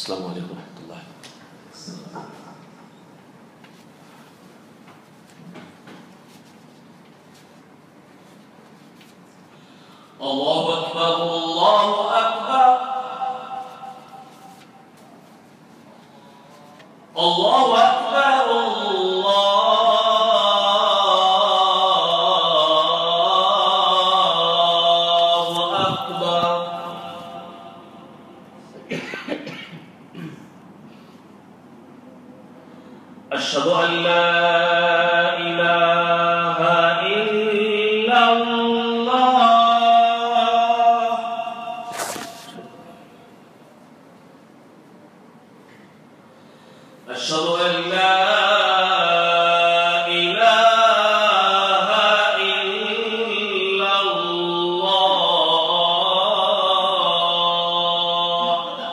السلام عليكم ورحمة الله الله أكبر الله أكبر الله أكبر الله أكبر أشهد أن لا إله إلا الله أشهد أن لا إله إلا الله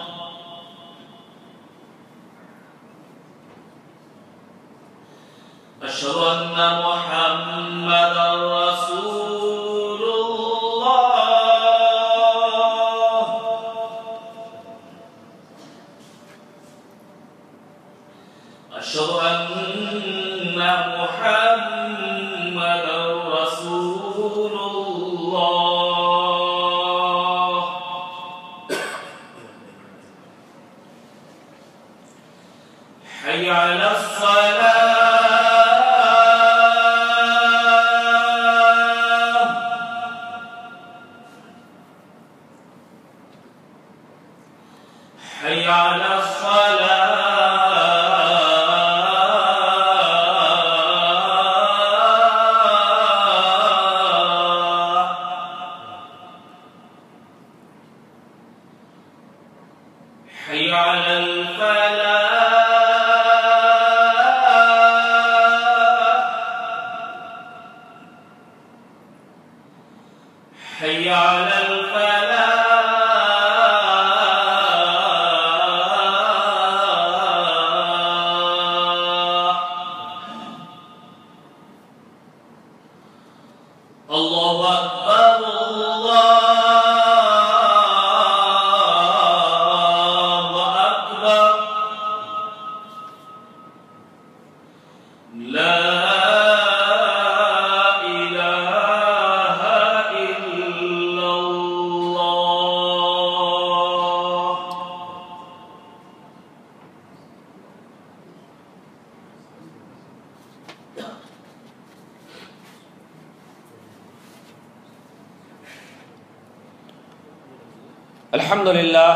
أشهد أن محمدا رسول الله أشهد أن محمدا رسول الله حي على الصلاة حي على الصلاة حي على الفلاح حي على الفلاح الله أكبر الله أكبر لا إله إلا الله الحمد لله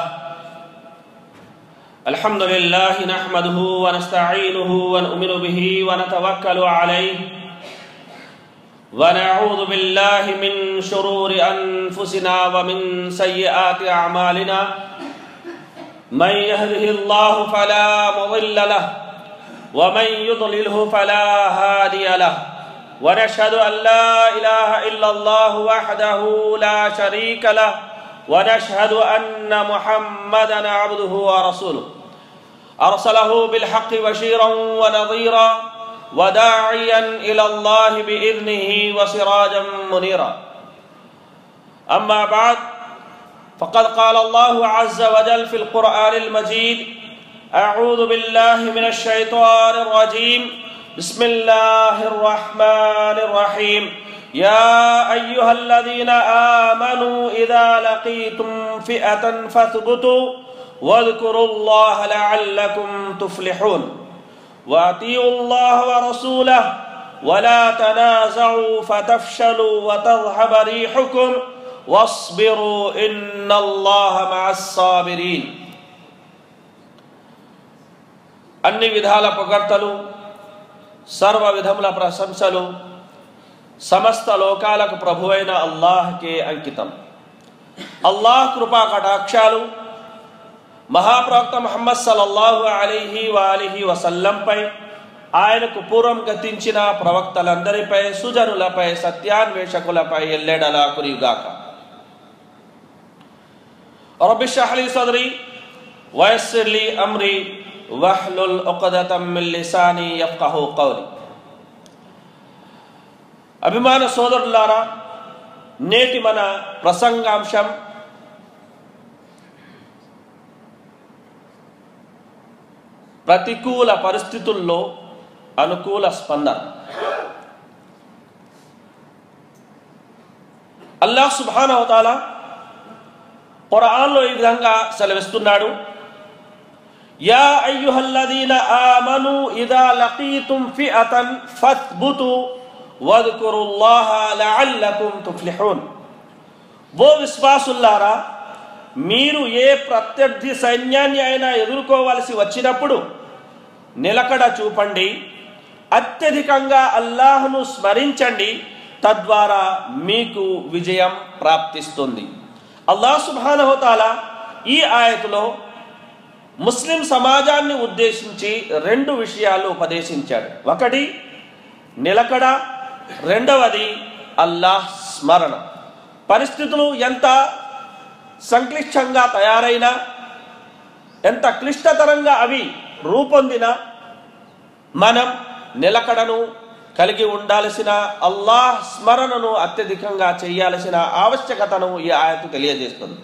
الحمد لله نحمده ونستعينه ونؤمن به ونتوكل عليه ونعوذ بالله من شرور أنفسنا ومن سيئات أعمالنا من يهده الله فلا مضل له ومن يضلله فلا هادي له ونشهد أن لا إله إلا الله وحده لا شريك له ونشهد أن محمدا عبده ورسوله أرسله بالحق بشيرا ونظيرا وداعيا إلى الله بإذنه وسراجا منيرا أما بعد فقد قال الله عز وجل في القرآن المجيد أعوذ بالله من الشيطان الرجيم بسم الله الرحمن الرحيم يا أيها الذين آمنوا إذا لقيتم فئة فاثبتوا واذكروا الله لعلكم تفلحون وأطيعوا الله ورسوله ولا تنازعوا فتفشلوا وتذهب ريحكم واصبروا إن الله مع الصابرين అన్ని విధాల పొగడ్తలు సర్వ విధముల ప్రశంసలు సమస్త లోకాలకు ప్రభువైన అల్లాహ్కే అంకితం అల్లాహ్ కృపా కటాక్షాలు మహాప్రవక్త మహమ్మద్ సల్లల్లాహు అలీహి వాలిహి వసల్లంపై ఆయనకు పూర్వం గతించిన ప్రవక్తలందరిపై సుజనులపై సత్యాన్వేషకులపై ఎల్లెడలా కురిగాక రబిషహలి సదరి వయస్సిర్లి అమ్రి వహ్లుల్ ఉqదతం మిన్ లిసాని యఫ్కహు కౌలి అభిమాన సోదరులారా నేటి మన ప్రసంగాంశం ప్రతికూల పరిస్థితుల్లో అనుకూల స్పందన అల్లాహ్ సుబానవతాల ఖురాన్లో ఈ విధంగా సెలవిస్తున్నాడు యా అయ్యుహల్లదీన ఆమను ఇదా లకీతుం ఫిఅతన్ ఫత్బుతు వద్కురుల్లాహ లఅల్లకుం తుఫ్లిహూన్ ఓ విశ్వాసుల్లారా మీరు ఏ ప్రత్యర్థి సైన్యాన్ని అయినా ఎదుర్కోవలసి వచ్చినప్పుడు నిలకడ చూపండి అత్యధికంగా అల్లాహ్ను స్మరించండి తద్వారా మీకు విజయం ప్రాప్తిస్తుంది అల్లాహ్ సుబానహోతాల ఈ ఆయతలో ముస్లిం సమాజాన్ని ఉద్దేశించి రెండు విషయాలు ఉపదేశించాడు ఒకటి నిలకడ రెండవది అల్లాహ్ స్మరణ పరిస్థితులు ఎంత సంక్లిష్టంగా తయారైనా ఎంత క్లిష్టతరంగా అవి రూపొందినా మనం నిలకడను కలిగి ఉండాల్సిన అల్లాహ్ స్మరణను అత్యధికంగా చేయాల్సిన ఆవశ్యకతను ఈ ఆయత తెలియజేస్తుంది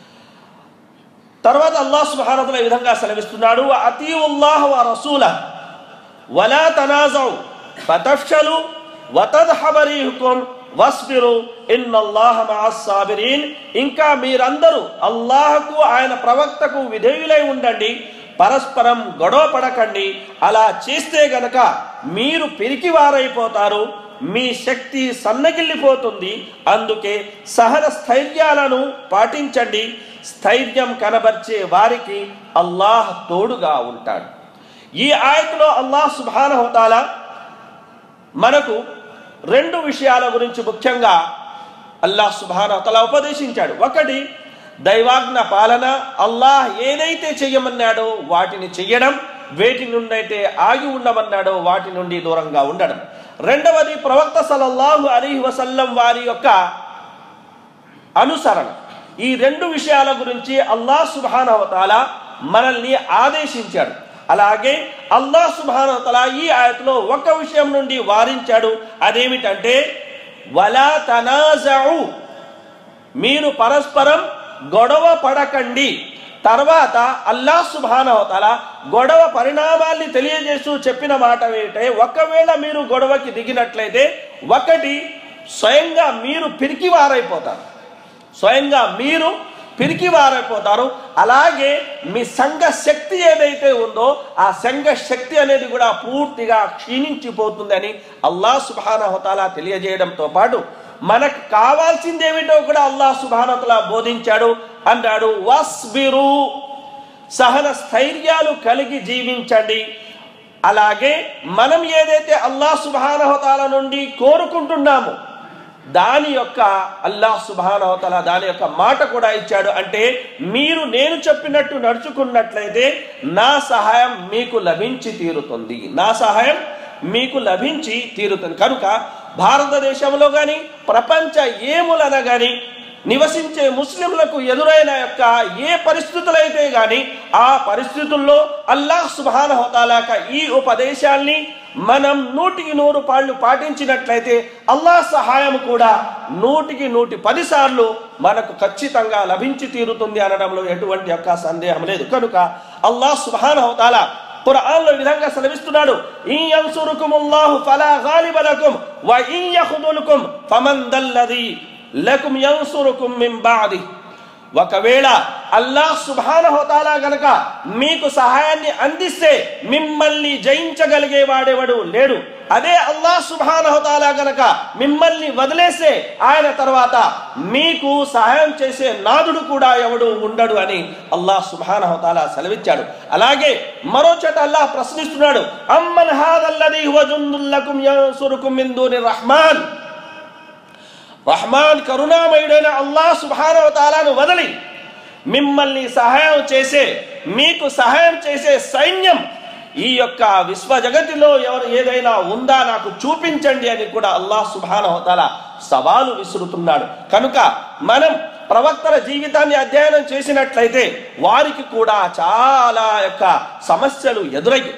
తర్వాత అల్లాహ్ సుబ్హానహు ఈ విధంగా సెలవిస్తున్నాడు అతీవుల్లాహ్ వ రసూల వలా తనాజౌ ఫతఫ్షలు వతద్హబరీహుకుం వస్బిరు ఇన్నల్లాహ మఅస్ సాబిరీన్ ఇంకా మీరందరూ అల్లాహకు ఆయన ప్రవక్తకు విధేయులై ఉండండి పరస్పరం గొడవ పడకండి అలా చేస్తే గనక మీరు పిరికివారైపోతారు మీ శక్తి సన్నగిల్లిపోతుంది అందుకే సహన స్థైర్యాలను పాటించండి స్థైర్యం కనబర్చే వారికి అల్లాహ్ తోడుగా ఉంటాడు ఈ ఆయతలో అల్లాహ్ సుబానహోతాల మనకు రెండు విషయాల గురించి ముఖ్యంగా అల్లాహ్ సుబానహోతాల ఉపదేశించాడు ఒకటి దైవాజ్ఞ పాలన అల్లాహ్ ఏదైతే చెయ్యమన్నాడో వాటిని చెయ్యడం వేటి నుండి అయితే ఆగి ఉండమన్నాడో వాటి నుండి దూరంగా ఉండడం రెండవది ప్రవక్త సలల్లాహు అలీ వసల్లం వారి యొక్క అనుసరణ ఈ రెండు విషయాల గురించి అల్లాహ్ సుబానవతాల మనల్ని ఆదేశించాడు అలాగే అల్లాహ్ సుబానవతల ఈ ఆయతలో ఒక విషయం నుండి వారించాడు అదేమిటంటే వలా తనాజు మీరు పరస్పరం గొడవ పడకండి తర్వాత అల్లాహ్ సుబానవతల గొడవ పరిణామాల్ని తెలియజేస్తూ చెప్పిన మాట ఏంటంటే ఒకవేళ మీరు గొడవకి దిగినట్లయితే ఒకటి స్వయంగా మీరు పిరికివారైపోతారు స్వయంగా మీరు పిరికివారైపోతారు అలాగే మీ సంఘ శక్తి ఏదైతే ఉందో ఆ సంఘ శక్తి అనేది కూడా పూర్తిగా క్షీణించిపోతుందని అల్లాహ్ సుబానహతాలా తెలియజేయడంతో పాటు మనకు కావాల్సిందేమిటో కూడా అల్లాహ్ సుబానతలా బోధించాడు అన్నాడు వస్బిరు సహన స్థైర్యాలు కలిగి జీవించండి అలాగే మనం ఏదైతే అల్లాహ్ సుబానహతాల నుండి కోరుకుంటున్నామో దాని యొక్క అల్లాహ్ సుబానవతల దాని యొక్క మాట కూడా ఇచ్చాడు అంటే మీరు నేను చెప్పినట్టు నడుచుకున్నట్లయితే నా సహాయం మీకు లభించి తీరుతుంది నా సహాయం మీకు లభించి తీరుతుంది కనుక భారతదేశంలో కానీ ప్రపంచ ఏములన కానీ నివసించే ముస్లింలకు ఎదురైన యొక్క ఏ పరిస్థితులైతే గాని ఆ పరిస్థితుల్లో అల్లాహ్ సుబానహతాలాక ఈ ఉపదేశాల్ని మనం నూటికి నూరు పాళ్ళు పాటించినట్లయితే అల్లాహ్ సహాయం కూడా నూటికి నూటి పది సార్లు మనకు ఖచ్చితంగా లభించి తీరుతుంది అనడంలో ఎటువంటి యొక్క సందేహం లేదు కనుక అల్లాహ్ సుబానహతాలా ఖురాన్లో ఈ విధంగా సెలవిస్తున్నాడు ఇన్ యన్సురుకుముల్లాహు ఫలా గాలిబ లకుం వ ఇన్ యఖుదులుకుం ఫమన్ దల్లది లకుం యన్సురుకుం మిన్ బాది ఒకవేళ అల్లాహ్ సుబానహోతాలా గనక మీకు సహాయాన్ని అందిస్తే మిమ్మల్ని జయించగలిగే వాడెవడు లేడు అదే అల్లాహ్ సుబానహోతాలా గనక మిమ్మల్ని వదిలేస్తే ఆయన తర్వాత మీకు సహాయం చేసే నాదుడు కూడా ఎవడు ఉండడు అని అల్లాహ్ సుబానహోతాలా సెలవిచ్చాడు అలాగే మరో చోట అల్లాహ్ ప్రశ్నిస్తున్నాడు అమ్మన్ హాదల్లది హువ జుందుల్లకుం యన్సురుకుం మిన్ దూని రహ్మాన్ రహ్మాన్ కరుణామయుడైన అల్లాహ్ సుభానవతాలను వదిలి మిమ్మల్ని సహాయం చేసే మీకు సహాయం చేసే సైన్యం ఈ యొక్క విశ్వ జగతిలో ఎవరు ఏదైనా ఉందా నాకు చూపించండి అని కూడా అల్లాహ్ సుభానవతాల సవాలు విసురుతున్నాడు కనుక మనం ప్రవక్తల జీవితాన్ని అధ్యయనం చేసినట్లయితే వారికి కూడా చాలా యొక్క సమస్యలు ఎదురయ్యాయి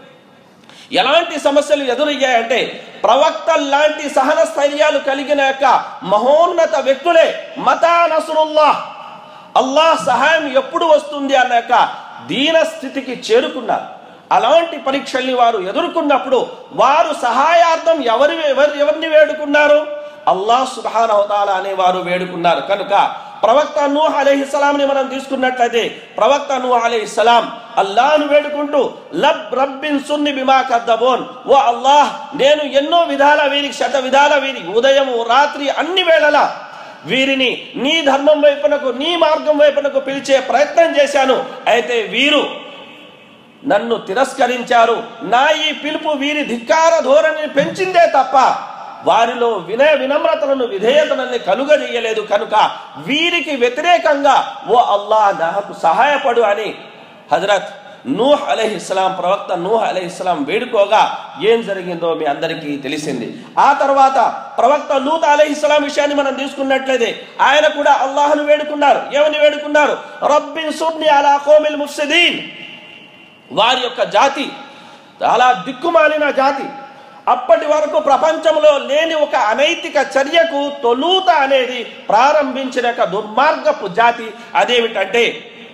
ఎలాంటి సమస్యలు ఎదురయ్యాయంటే ప్రవక్త లాంటి సహన స్థైర్యాలు కలిగిన యొక్క మహోన్నత వ్యక్తులే మతా నసురుల్లాహ్ అల్లాహ్ సహాయం ఎప్పుడు వస్తుంది అన్న యొక్క దీన స్థితికి చేరుకున్నారు అలాంటి పరీక్షల్ని వారు ఎదుర్కొన్నప్పుడు వారు సహాయార్థం ఎవరి ఎవరు ఎవరిని వేడుకున్నారు అల్లాహ్ సుబానవతాల అనే వారు వేడుకున్నారు కనుక ప్రవక్త నూహ్ అలీహిస్సలాంని మనం తీసుకున్నట్లయితే ప్రవక్త నూహ్ అలీహిస్సలాం అల్లాహ్ను వేడుకుంటూ లబ్ రబ్బిన్ సున్ని బిమా కద్దబోన్ ఓ అల్లాహ్ నేను ఎన్నో విధాల వీరికి శత విధాల వీరి ఉదయము రాత్రి అన్ని వేళలా వీరిని నీ ధర్మం వైపునకు నీ మార్గం వైపునకు పిలిచే ప్రయత్నం చేశాను అయితే వీరు నన్ను తిరస్కరించారు నా ఈ పిలుపు వీరి ధిక్కార ధోరణిని పెంచిందే తప్ప వారిలో వినయ వినమ్రతలను విధేయతలని కలుగజేయలేదు కనుక వీరికి వ్యతిరేకంగా ఓ అల్లా నాకు సహాయపడు అని హజరత్ నూహ్ అలహిస్లాం ప్రవక్త నూహ్ అలహిస్లాం వేడుకోగా ఏం జరిగిందో మీ అందరికీ తెలిసింది ఆ తర్వాత ప్రవక్త లూత్ అలహిస్లాం విషయాన్ని మనం తీసుకున్నట్లయితే ఆయన కూడా అల్లాహ్ను వేడుకున్నారు ఏమని వేడుకున్నారు రబ్బిన్ సుబ్ని అలా కోమిల్ ముఫ్సిదీన్ వారి యొక్క జాతి చాలా దిక్కుమాలిన జాతి అప్పటి వరకు ప్రపంచంలో లేని ఒక అనైతిక చర్యకు తొలుత అనేది ప్రారంభించిన ఒక దుర్మార్గపు జాతి అదేమిటంటే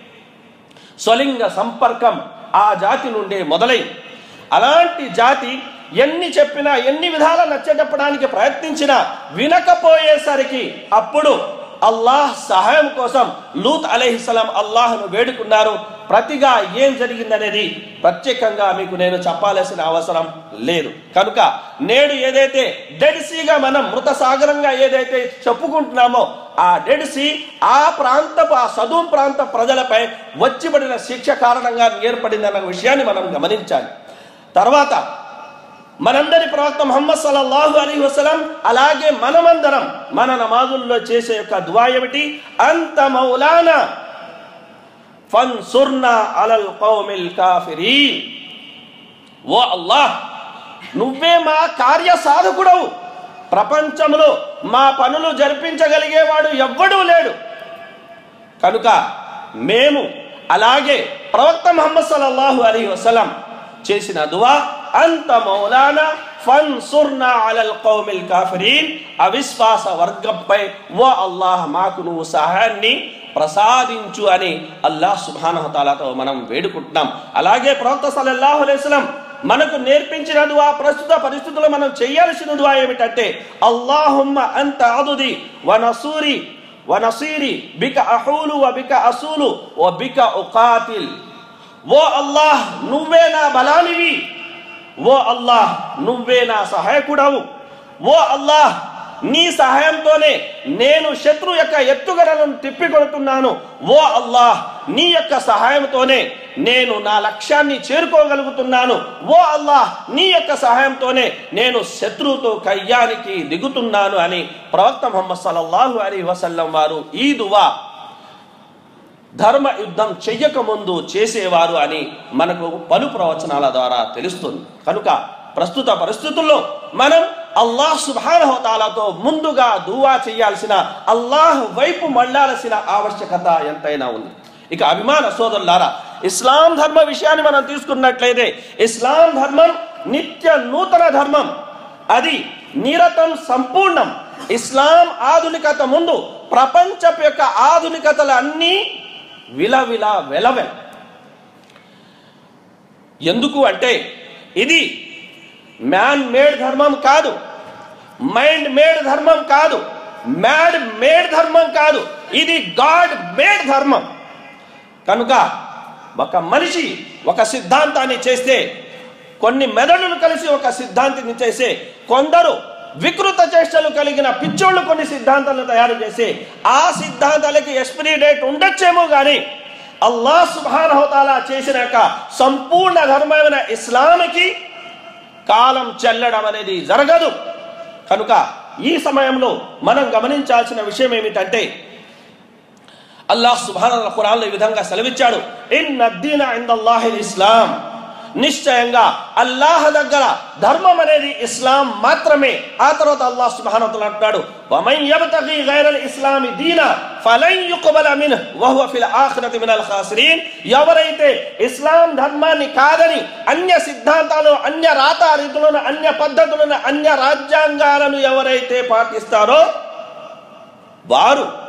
స్వలింగ సంపర్కం ఆ జాతి నుండే మొదలైంది అలాంటి జాతి ఎన్ని చెప్పినా ఎన్ని విధాల నచ్చజెప్పడానికి ప్రయత్నించినా వినకపోయేసరికి అప్పుడు అల్లాహ్ సహాయం కోసం లూత్ అలైహిస్సలాం అల్లాహ్ను వేడుకున్నారు ప్రతిగా ఏం జరిగిందనేది ప్రత్యేకంగా మీకు నేను చెప్పాల్సిన అవసరం లేదు కనుక నేడు ఏదైతే డెడ్ సీగా మనం మృత సాగరంగా ఏదైతే చెప్పుకుంటున్నామో ఆ డెడ్ సీ ఆ ప్రాంతపు ఆ సదుం ప్రాంత ప్రజలపై వచ్చిబడిన శిక్ష కారణంగా ఏర్పడిందన్న విషయాన్ని మనం గమనించాలి తర్వాత మనందరి ప్రవక్త ముహమ్మద్ సల్లల్లాహు అలీ వసలం అలాగే మనమందరం మన నమాజుల్లో చేసే యొక్క దువా ఏమిటి అంత మౌలానా ఫన్సుర్నా అలల్ కౌమిల్ కాఫిరీన్ ఓ అల్లాహ్ నువ్వే మా కార్య సాధకుడవు ప్రపంచంలో మా పనులు జరిపించగలిగేవాడు ఎవ్వడూ లేడు కనుక మేము అలాగే ప్రవక్త ముహమ్మద్ సల్లల్లాహు అలీ వసలం చేసిన దువా అంత మౌలానా ఫన్సుర్నా అలల్ కౌమిల్ కాఫిరీన్ అవిశ్వాస వర్గంపై ఓ అల్లాహ్ మాకు నువ్వు సహాయాన్ని ప్రసాదించు అని అల్లాహ్ సుబానహతాలతో మనం వేడుకుంటున్నాం అలాగే ప్రవక్త సల్లల్లాహు అలైహి వసల్లం మనకు నేర్పించిన దువా ప్రస్తుత పరిస్థితుల్లో మనం చేయాల్సిన దువా ఏమిటంటే అల్లాహుమ్మ అంత అదుది వనసూరి వనసీరి బిక అహూలు వ బిక అసూలు వ బిక ఉకాతిల్ ఓ అల్లాహ్ నువ్వే నా బలానివి ఓ అల్లాహ్ నువ్వే నా సహాయకుడవు ఓ అల్లాహ్ నీ సహాయంతోనే నేను శత్రు యొక్క ఎత్తుగడలను తిప్పికొడుతున్నాను ఓ అల్లాహ్ నీ యొక్క సహాయంతోనే నేను నా లక్ష్యాన్ని చేరుకోగలుగుతున్నాను ఓ అల్లాహ్ నీ యొక్క సహాయంతోనే నేను శత్రువుతో కయ్యానికి దిగుతున్నాను అని ప్రవక్త ముహమ్మద్ సల్లల్లాహు అలీ వసల్లం వారు ఈ దువా ధర్మ యుద్ధం చెయ్యక ముందు చేసేవారు అని మనకు పలు ప్రవచనాల ద్వారా తెలుస్తుంది కనుక ప్రస్తుత పరిస్థితుల్లో మనం అల్లాహ్ సుభానహోతాలతో ముందుగా దువా చేయాల్సిన అల్లాహ్ వైపు మళ్ళాల్సిన ఆవశ్యకత ఎంతైనా ఉంది ఇక అభిమాన సోదరులారా ఇస్లాం ధర్మ విషయాన్ని మనం తీసుకున్నట్లయితే ఇస్లాం ధర్మం నిత్య నూతన ధర్మం అది నిరతం సంపూర్ణం ఇస్లాం ఆధునికత ముందు ప్రపంచపు యొక్క ఆధునికతలు అన్నీ విలవిల వెలవెల ఎందుకు అంటే ఇది మ్యాన్ మేడ్ ధర్మం కాదు మైండ్ మేడ్ ధర్మం కాదు మ్యాడ్ మేడ్ ధర్మం కాదు ఇది గాడ్ మేడ్ ధర్మం కనుక ఒక మనిషి ఒక సిద్ధాంతాన్ని చేస్తే కొన్ని మెదడులు కలిసి ఒక సిద్ధాంతిని చేసే కొందరు వికృత చేష్టలు కలిగిన పిచ్చోళ్ళు కొన్ని సిద్ధాంతాలను తయారు చేసి ఆ సిద్ధాంతాలకి ఎక్స్పిరీ డేట్ ఉండొచ్చేమో కానీ అల్లాహ్ సుబానహోతాలా చేసిన యొక్క సంపూర్ణ ధర్మమైన ఇస్లాంకి కాలం చెల్లడం అనేది జరగదు కనుక ఈ సమయంలో మనం గమనించాల్సిన విషయం ఏమిటంటే అల్లాహ్ సుభాన ఖురాన్లో ఈ విధంగా సెలవిచ్చాడు ఇన్ అద్దీన ఇందల్లాహిల్ ఇస్లాం నిశ్చయంగా అల్లాహ్ దగ్గర ధర్మం అనేది ఇస్లాం మాత్రమే ఆ తర్వాత అల్లాహ్ సుబ్హానహు అంటాడు వమన్ యబ్తగి గైరల్ ఇస్లామి దీన ఫలన్ యుక్బల మిన్హు వహువ ఫిల్ ఆఖిరతి మినల్ ఖాసిరీన్ ఎవరైతే ఇస్లాం ధర్మాన్ని కాదని అన్య సిద్ధాంతాలు అన్య రాత రీతులను అన్య పద్ధతులను అన్య రాజ్యాంగాలను ఎవరైతే పాటిస్తారో వారు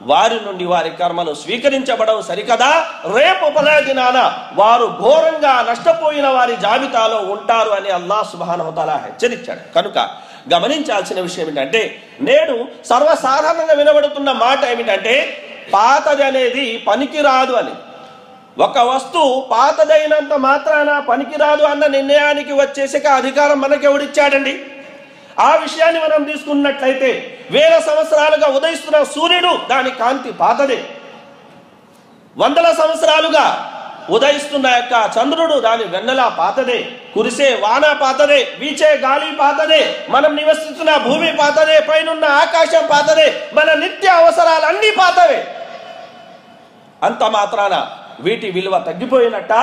వారి నుండి వారి కర్మలు స్వీకరించబడవు సరికదా రేపు పదదినాన వారు ఘోరంగా నష్టపోయిన వారి జాబితాలో ఉంటారు అని అల్లాహ్ సుబానవతాల హెచ్చరించాడు కనుక గమనించాల్సిన విషయం ఏంటంటే నేడు సర్వసాధారణంగా వినబడుతున్న మాట ఏమిటంటే పాతది అనేది పనికిరాదు అని ఒక వస్తువు పాతదైనంత మాత్రాన పనికిరాదు అన్న నిర్ణయానికి వచ్చేసాక అధికారం మనకెవడిచ్చాడండి ఆ విషయాన్ని మనం తీసుకున్నట్లయితే వేల సంవత్సరాలుగా ఉదయిస్తున్న సూర్యుడు దాని కాంతి పాతదే వందల సంవత్సరాలుగా ఉదయిస్తున్న యొక్క చంద్రుడు దాని వెన్నెల పాతదే కురిసే వాన పాతదే వీచే గాలి పాతదే మనం నివసిస్తున్న భూమి పాతదే పైనున్న ఆకాశం పాతదే మన నిత్య అవసరాలన్నీ పాతవే అంత మాత్రాన వీటి విలువ తగ్గిపోయినట్ట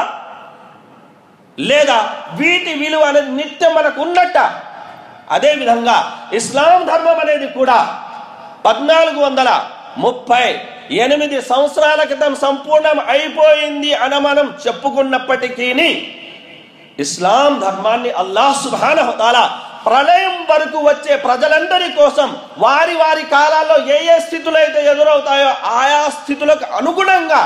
లేదా వీటి విలువ అనేది నిత్యం మనకు ఉన్నట్ట అదేవిధంగా ఇస్లాం ధర్మం అనేది కూడా పద్నాలుగు వందల ముప్పై ఎనిమిది సంవత్సరాల క్రితం సంపూర్ణం అయిపోయింది అని మనం చెప్పుకున్నప్పటికీ ఇస్లాం ధర్మాన్ని అల్లాహ్ సుబ్హానహు తాలా ప్రళయం వరకు వచ్చే ప్రజలందరి కోసం వారి వారి కాలాల్లో ఏ ఏ స్థితులు అయితే ఎదురవుతాయో ఆయా స్థితులకు అనుగుణంగా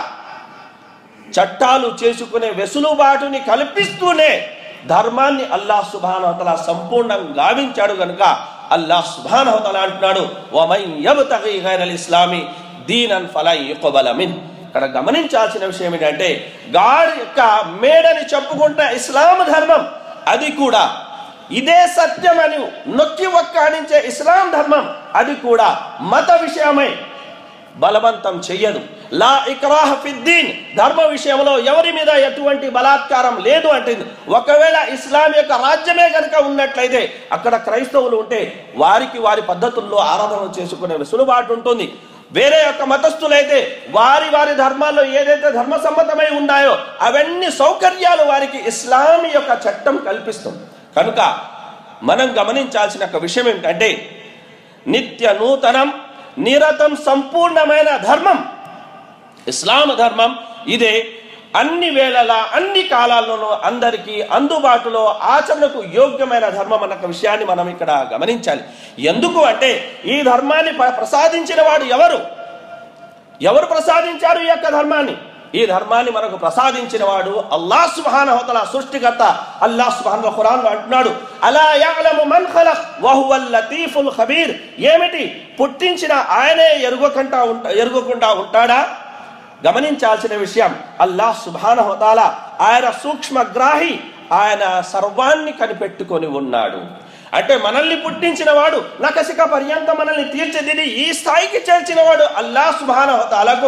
చట్టాలు చేసుకునే వెసులుబాటుని కల్పిస్తూనే ధర్మాన్ని అల్లాహ్ సుబానవతల సంపూర్ణంగా గావించాడు కనుక అల్లాహ్ సుబానవతల అంటున్నాడు వమై యబ్తగీ గైరల్ ఇస్లామి దీనన్ ఫలా యుqబల మిన్ ఇక్కడ గమనించాల్సిన విషయం ఏంటంటే గాడి యొక్క మేడని చెప్పుకుంటున్న ఇస్లాం ధర్మం అది కూడా ఇదే సత్యమని నొక్కి ఒక్కాడించే ఇస్లాం ధర్మం అది కూడా మత విషయమై బలవంతం చెయ్యదు లా ఇక్రాహ ఫిద్దీన్ ధర్మ విషయంలో ఎవరి మీద ఎటువంటి బలాత్కారం లేదు అంటుంది ఒకవేళ ఇస్లాం యొక్క రాజ్యమే కనుక ఉన్నట్లయితే అక్కడ క్రైస్తవులు ఉంటే వారికి వారి పద్ధతుల్లో ఆరాధన చేసుకునే వెసులుబాటు ఉంటుంది వేరే యొక్క మతస్థులైతే వారి వారి ధర్మాల్లో ఏదైతే ధర్మ సమ్మతమై ఉన్నాయో అవన్నీ సౌకర్యాలు వారికి ఇస్లాం యొక్క చట్టం కల్పిస్తుంది కనుక మనం గమనించాల్సిన ఒక విషయం ఏమిటంటే నిత్య నూతనం నిరతం సంపూర్ణమైన ధర్మం ఇస్లాం ధర్మం ఇదే అన్ని వేళలా అన్ని కాలాల్లోనూ అందరికీ అందుబాటులో ఆచరణకు యోగ్యమైన ధర్మం అన్న ఒక విషయాన్ని మనం ఇక్కడ గమనించాలి ఎందుకు అంటే ఈ ధర్మాన్ని ప్ర- ప్రసాదించిన వాడు ఎవరు ఎవరు ప్రసాదించారు ఈ యొక్క ధర్మాన్ని ఈ ధర్మాన్ని మనకు ప్రసాదించిన వాడు అల్లాహ్ సుబ్హానహు సృష్టికర్త అల్లాహ్ సుబ్హానహు ఖురాన్ అంటున్నాడు అలా యఅలము మన్ ఖలక్ వహువల్ లతీఫుల్ ఖబీర్ ఏమిటి పుట్టించిన ఆయనే ఎరుగకుండా ఉంట ఎరుగకుండా ఉంటాడా గమనించాల్సిన విషయం అల్లాహ్ సుబ్హానహు తాలా ఆయన సూక్ష్మగ్రాహి ఆయన సర్వాన్ని కనిపెట్టుకొని ఉన్నాడు అంటే మనల్ని పుట్టించిన వాడు నకసిక పర్యంతం మనల్ని తీర్చిదిద్ది ఈ స్థాయికి చేర్చిన వాడు అల్లాహ్ సుబ్హానహు తాలాకు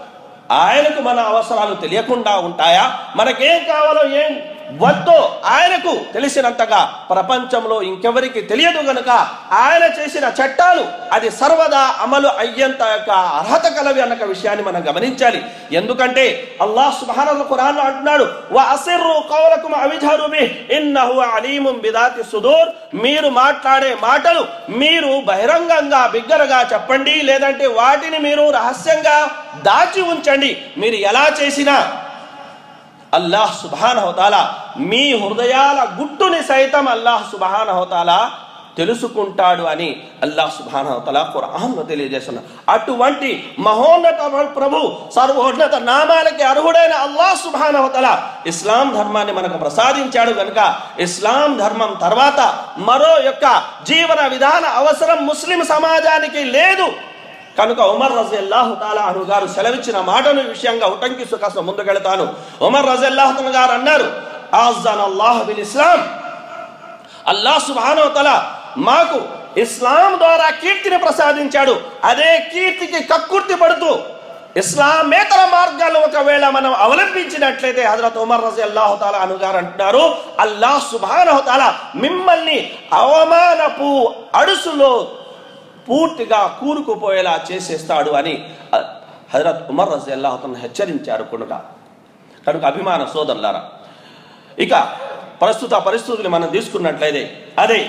ఆయనకు మన అవసరాలు తెలియకుండా ఉంటాయా మనకేం కావాలో ఏం వద్దో ఆయనకు తెలిసినంతగా ప్రపంచంలో ఇంకెవరికి తెలియదు గనుక ఆయన చేసిన చట్టాలు అది సర్వదా అమలు అయ్యేంత యొక్క అర్హత కలవి అన్న విషయాన్ని మనం గమనించాలి ఎందుకంటే అల్లాహ్ సుబ్హానహు ఖురాన్లో అంటున్నాడు వ అసిర్రు కౌలకుం అవిజహరు బిహ్ ఇన్నహు అలీముం బిదాతి సుదూర్ మీరు మాట్లాడే మాటలు మీరు బహిరంగంగా బిగ్గరగా చెప్పండి లేదంటే వాటిని మీరు రహస్యంగా దాచి ఉంచండి మీరు ఎలా చేసినా అల్లాహ్ సుబానహోతాల మీ హృదయాల గుట్టుని సైతం అల్లాహ్ సుబానహోతాల తెలుసుకుంటాడు అని అల్లాహ్ సుబానహోతాల ఖురాన్లో తెలియజేస్తున్నారు అటువంటి మహోన్నత ప్రభు సర్వోన్నత నామాలకి అర్హుడైన అల్లాహ్ సుబానహోతాల ఇస్లాం ధర్మాన్ని మనకు ప్రసాదించాడు కనుక ఇస్లాం ధర్మం తర్వాత మరో యొక్క జీవన విధాన అవసరం ముస్లిం సమాజానికి లేదు కనుక ఉమర్ రజల్లాహు తాలా అను గారు సెలవిచ్చిన మాటను ఈ విషయంగా ఉటంకిస్తూ కాస్త ముందుకెళ్తాను ఉమర్ రజల్లాహు గారు అన్నారు ఆజాన్ అల్లాహ్ బిల్ ఇస్లాం అల్లాహ్ సుబ్హానహు వ తఆలా మాకు ఇస్లాం ద్వారా కీర్తిని ప్రసాదించాడు అదే కీర్తికి కక్కుర్తి పడుతూ ఇస్లామేతర మార్గాలు ఒకవేళ మనం అవలంబించినట్లయితే హజరత్ ఉమర్ రజి అల్లాహు తాలా అనుగారు అంటున్నారు అల్లాహ్ సుబ్హానహు తాలా మిమ్మల్ని అవమానపు అడుసులో పూర్తిగా కూరుకుపోయేలా చేసేస్తాడు అని అ- హజరత్ ఉమర్ రజి అల్లాహతను హెచ్చరించారు కనుక కనుక అభిమాన సోదరులారా ఇక ప్రస్తుత పరిస్థితులు మనం తీసుకున్నట్లయితే అదే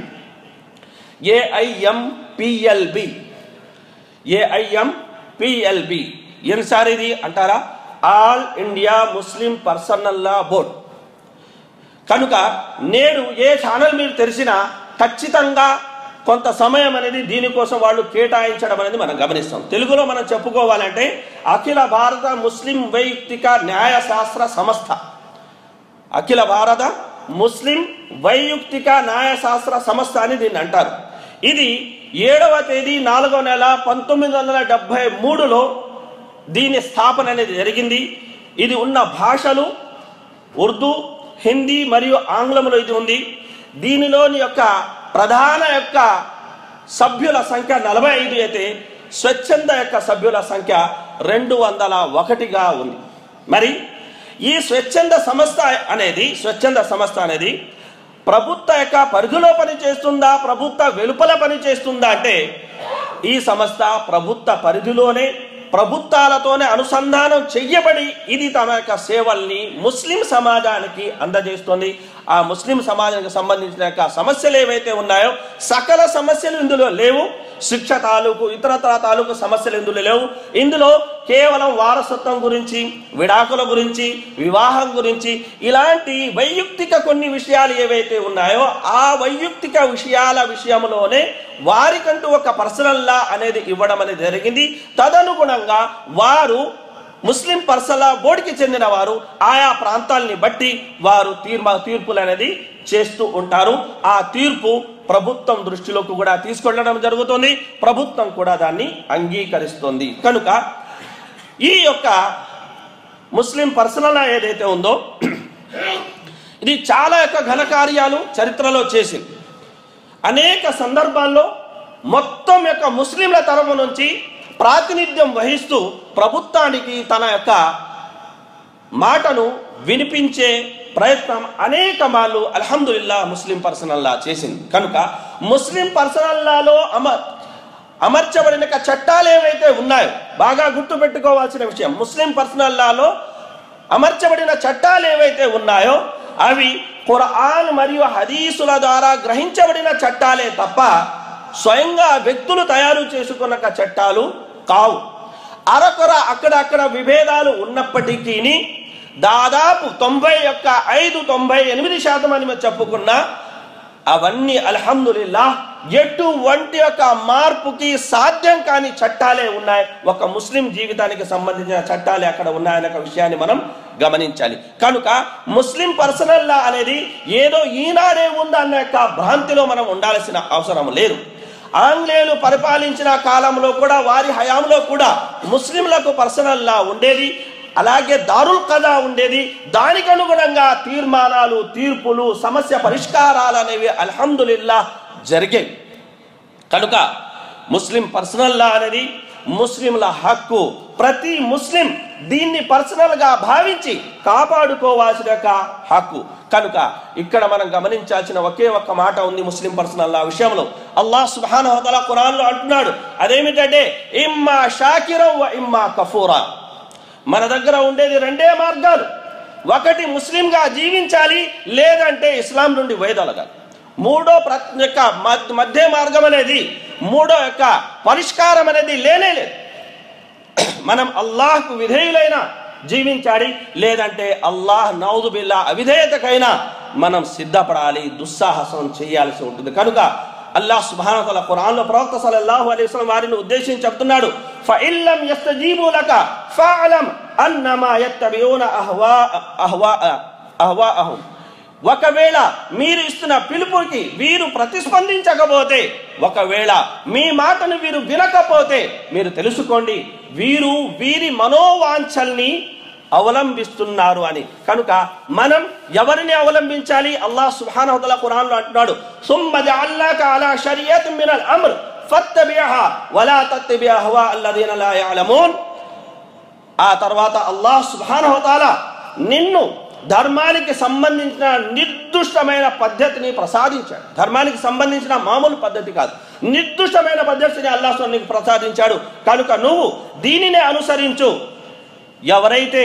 ఏఐఎం పిఎల్బి ఏఐఎం పిఎల్బి ఎన్సార్ ఇది అంటారా All India Muslim Personal Law Board కనుక నేడు ఏ ఛానల్ మీరు తెరిచినా ఖచ్చితంగా కొంత సమయం అనేది దీనికోసం వాళ్ళు కేటాయించడం అనేది మనం గమనిస్తాం తెలుగులో మనం చెప్పుకోవాలంటే అఖిల భారత ముస్లిం వైయక్తిక న్యాయ శాస్త్ర సంస్థ అఖిల భారత ముస్లిం వైయుక్తిక న్యాయశాస్త్ర సంస్థ అని దీన్ని అంటారు ఇది ఏడవ తేదీ నాలుగవ నెల పంతొమ్మిది వందల డెబ్బై మూడులో దీని స్థాపన అనేది జరిగింది ఇది ఉన్న భాషలు ఉర్దూ హిందీ మరియు ఆంగ్లంలో ఇది ఉంది దీనిలోని యొక్క ప్రధాన యొక్క సభ్యుల సంఖ్య నలభై ఐదు అయితే స్వచ్ఛంద యొక్క సభ్యుల సంఖ్య రెండు వందల ఒకటిగా ఉంది మరి ఈ స్వచ్ఛంద సంస్థ అనేది స్వచ్ఛంద సంస్థ అనేది ప్రభుత్వ యొక్క పరిధిలో పనిచేస్తుందా ప్రభుత్వ వెలుపల పనిచేస్తుందా అంటే ఈ సంస్థ ప్రభుత్వ పరిధిలోనే ప్రభుత్వాలతోనే అనుసంధానం చెయ్యబడి ఇది తమ యొక్క సేవల్ని ముస్లిం సమాజానికి అందజేస్తుంది ఆ ముస్లిం సమాజానికి సంబంధించిన యొక్క సమస్యలు ఏవైతే ఉన్నాయో సకల సమస్యలు ఇందులో లేవు శిక్ష తాలూకు ఇతరతర తాలూకు సమస్యలు ఇందులో లేవు ఇందులో కేవలం వారసత్వం గురించి విడాకుల గురించి వివాహం గురించి ఇలాంటి వైయక్తిక కొన్ని విషయాలు ఏవైతే ఉన్నాయో ఆ వైయక్తిక విషయాల విషయంలోనే వారికంటూ ఒక పర్సనల్ లా అనేది ఇవ్వడం అనేది జరిగింది తదనుగుణంగా వారు ముస్లిం పర్సనల్ బోర్డుకి చెందిన వారు ఆయా ప్రాంతాలని బట్టి వారు తీర్మా తీర్పులు అనేది చేస్తూ ఉంటారు ఆ తీర్పు ప్రభుత్వం దృష్టిలోకి కూడా తీసుకెళ్ళడం జరుగుతుంది ప్రభుత్వం కూడా దాన్ని అంగీకరిస్తుంది కనుక ఈ యొక్క ముస్లిం పర్సనల్ ఏదైతే ఉందో ఇది చాలా యొక్క ఘనకార్యాలు చరిత్రలో చేసింది అనేక సందర్భాల్లో మొత్తం యొక్క ముస్లింల తరపు నుంచి ప్రాతినిధ్యం వహిస్తూ ప్రభుత్వానికి తన యొక్క మాటను వినిపించే ప్రయత్నం అనేక మార్లు అల్హమ్దుల్లా ముస్లిం పర్సనల్లా చేసింది కనుక ముస్లిం పర్సనల్లాలో అమ అమర్చబడిన యొక్క చట్టాలు ఏవైతే ఉన్నాయో బాగా గుర్తు పెట్టుకోవాల్సిన విషయం ముస్లిం పర్సనల్లాలో అమర్చబడిన చట్టాలు ఏవైతే ఉన్నాయో అవి ఖురాన్ మరియు హదీసుల ద్వారా గ్రహించబడిన చట్టాలే తప్ప స్వయంగా వ్యక్తులు తయారు చేసుకున్న చట్టాలు కావు అరకొర అక్కడక్కడ విభేదాలు ఉన్నప్పటికీ దాదాపు తొంభై యొక్క ఐదు తొంభై ఎనిమిది శాతం అని మేము చెప్పుకున్నా అవన్నీ అల్హమ్దుల్లా ఎటువంటి యొక్క మార్పుకి సాధ్యం కాని చట్టాలే ఉన్నాయి ఒక ముస్లిం జీవితానికి సంబంధించిన చట్టాలే అక్కడ ఉన్నాయనే ఒక విషయాన్ని మనం గమనించాలి కనుక ముస్లిం పర్సనల్ లా అనేది ఏదో ఈనాడే ఉందన్న యొక్క భ్రాంతిలో మనం ఉండాల్సిన అవసరం లేదు ఆంగ్లేయులు పరిపాలించిన కాలంలో కూడా వారి హయాంలో కూడా ముస్లింలకు పర్సనల్ లా ఉండేది అలాగే దారుల్ కథా ఉండేది దానికి అనుగుణంగా తీర్మానాలు తీర్పులు సమస్య పరిష్కారాలు అనేవి అల్హమ్దుల్లా జరిగేవి కనుక ముస్లిం పర్సనల్ లా అనేది ముస్లింల హక్కు ప్రతి ముస్లిం దీన్ని పర్సనల్ గా భావించి కాపాడుకోవాల్సిన యొక్క హక్కు కనుక ఇక్కడ మనం గమనించాల్సిన ఒకే ఒక్క మాట ఉంది ముస్లిం పర్సనల్ లా విషయంలో అల్లాహ్ సుబ్హానహు వతఆలా ఖురాన్లో అంటున్నాడు అదేమిటంటే ఇమ్మా షాకిరం వ ఇమ్మా కఫూరా మన దగ్గర ఉండేది రెండే మార్గాలు ఒకటి ముస్లింగా జీవించాలి లేదంటే ఇస్లాం నుండి వైదొలగాలి మూడో ప్ర యొక్క మధ్య- మధ్య మార్గం అనేది మూడో యొక్క పరిష్కారం అనేది లేనే లేదు మనం అల్లాహ్కు విధేయులైన జీవించాలి లేదంటే అల్లాహ్ నౌదు బిల్లా అవిధేయతకైనా మనం సిద్ధపడాలి దుస్సాహసం చేయాల్సి ఉంటుంది కనుక అల్లాహ్ సుబ్హానహు వతఆలా ఖురాన్లో ప్రవక్త సల్లల్లాహు అలైహి వసల్లం వారిని ఉద్దేశించి చెప్తున్నాడు ఫఇల్లం యస్తజీబు లక ఫఅలం అన్నమా యత్తబియూన అహ్వా అహ్వా అహ్వాఅహుం ఒకవేళ మీరు ఇస్తున్న పిలుపుకి వీరు ప్రతిస్పందించకపోతే ఒకవేళ మీ మాటను వీరు వినకపోతే మీరు తెలుసుకోండి వీరు వీరి మనోవాంఛల్ని అవలంబిస్తున్నారు అని కనుక మనం ఎవరిని అవలంబించాలి అల్లాహ్ సుబ్హానహు వతఆలా ఖురాన్లో అంటున్నాడు సుమ్మ జఅల్నాక అలా షరియతిన్ మినల్ అమ్ర్ ఫత్తబిహా వలా తత్తబి అహ్వా అల్లదీన లా యఅలమూన్ ఆ తర్వాత అల్లాహ్ సుబ్హానహు వతఆలా నిన్ను ధర్మానికి సంబంధించిన నిర్దుష్టమైన పద్ధతిని ప్రసాదించాడు ధర్మానికి సంబంధించిన మామూలు పద్ధతి కాదు నిర్దుష్టమైన పద్ధతిని అల్లాహ్ నీకు ప్రసాదించాడు కనుక నువ్వు దీనినే అనుసరించు ఎవరైతే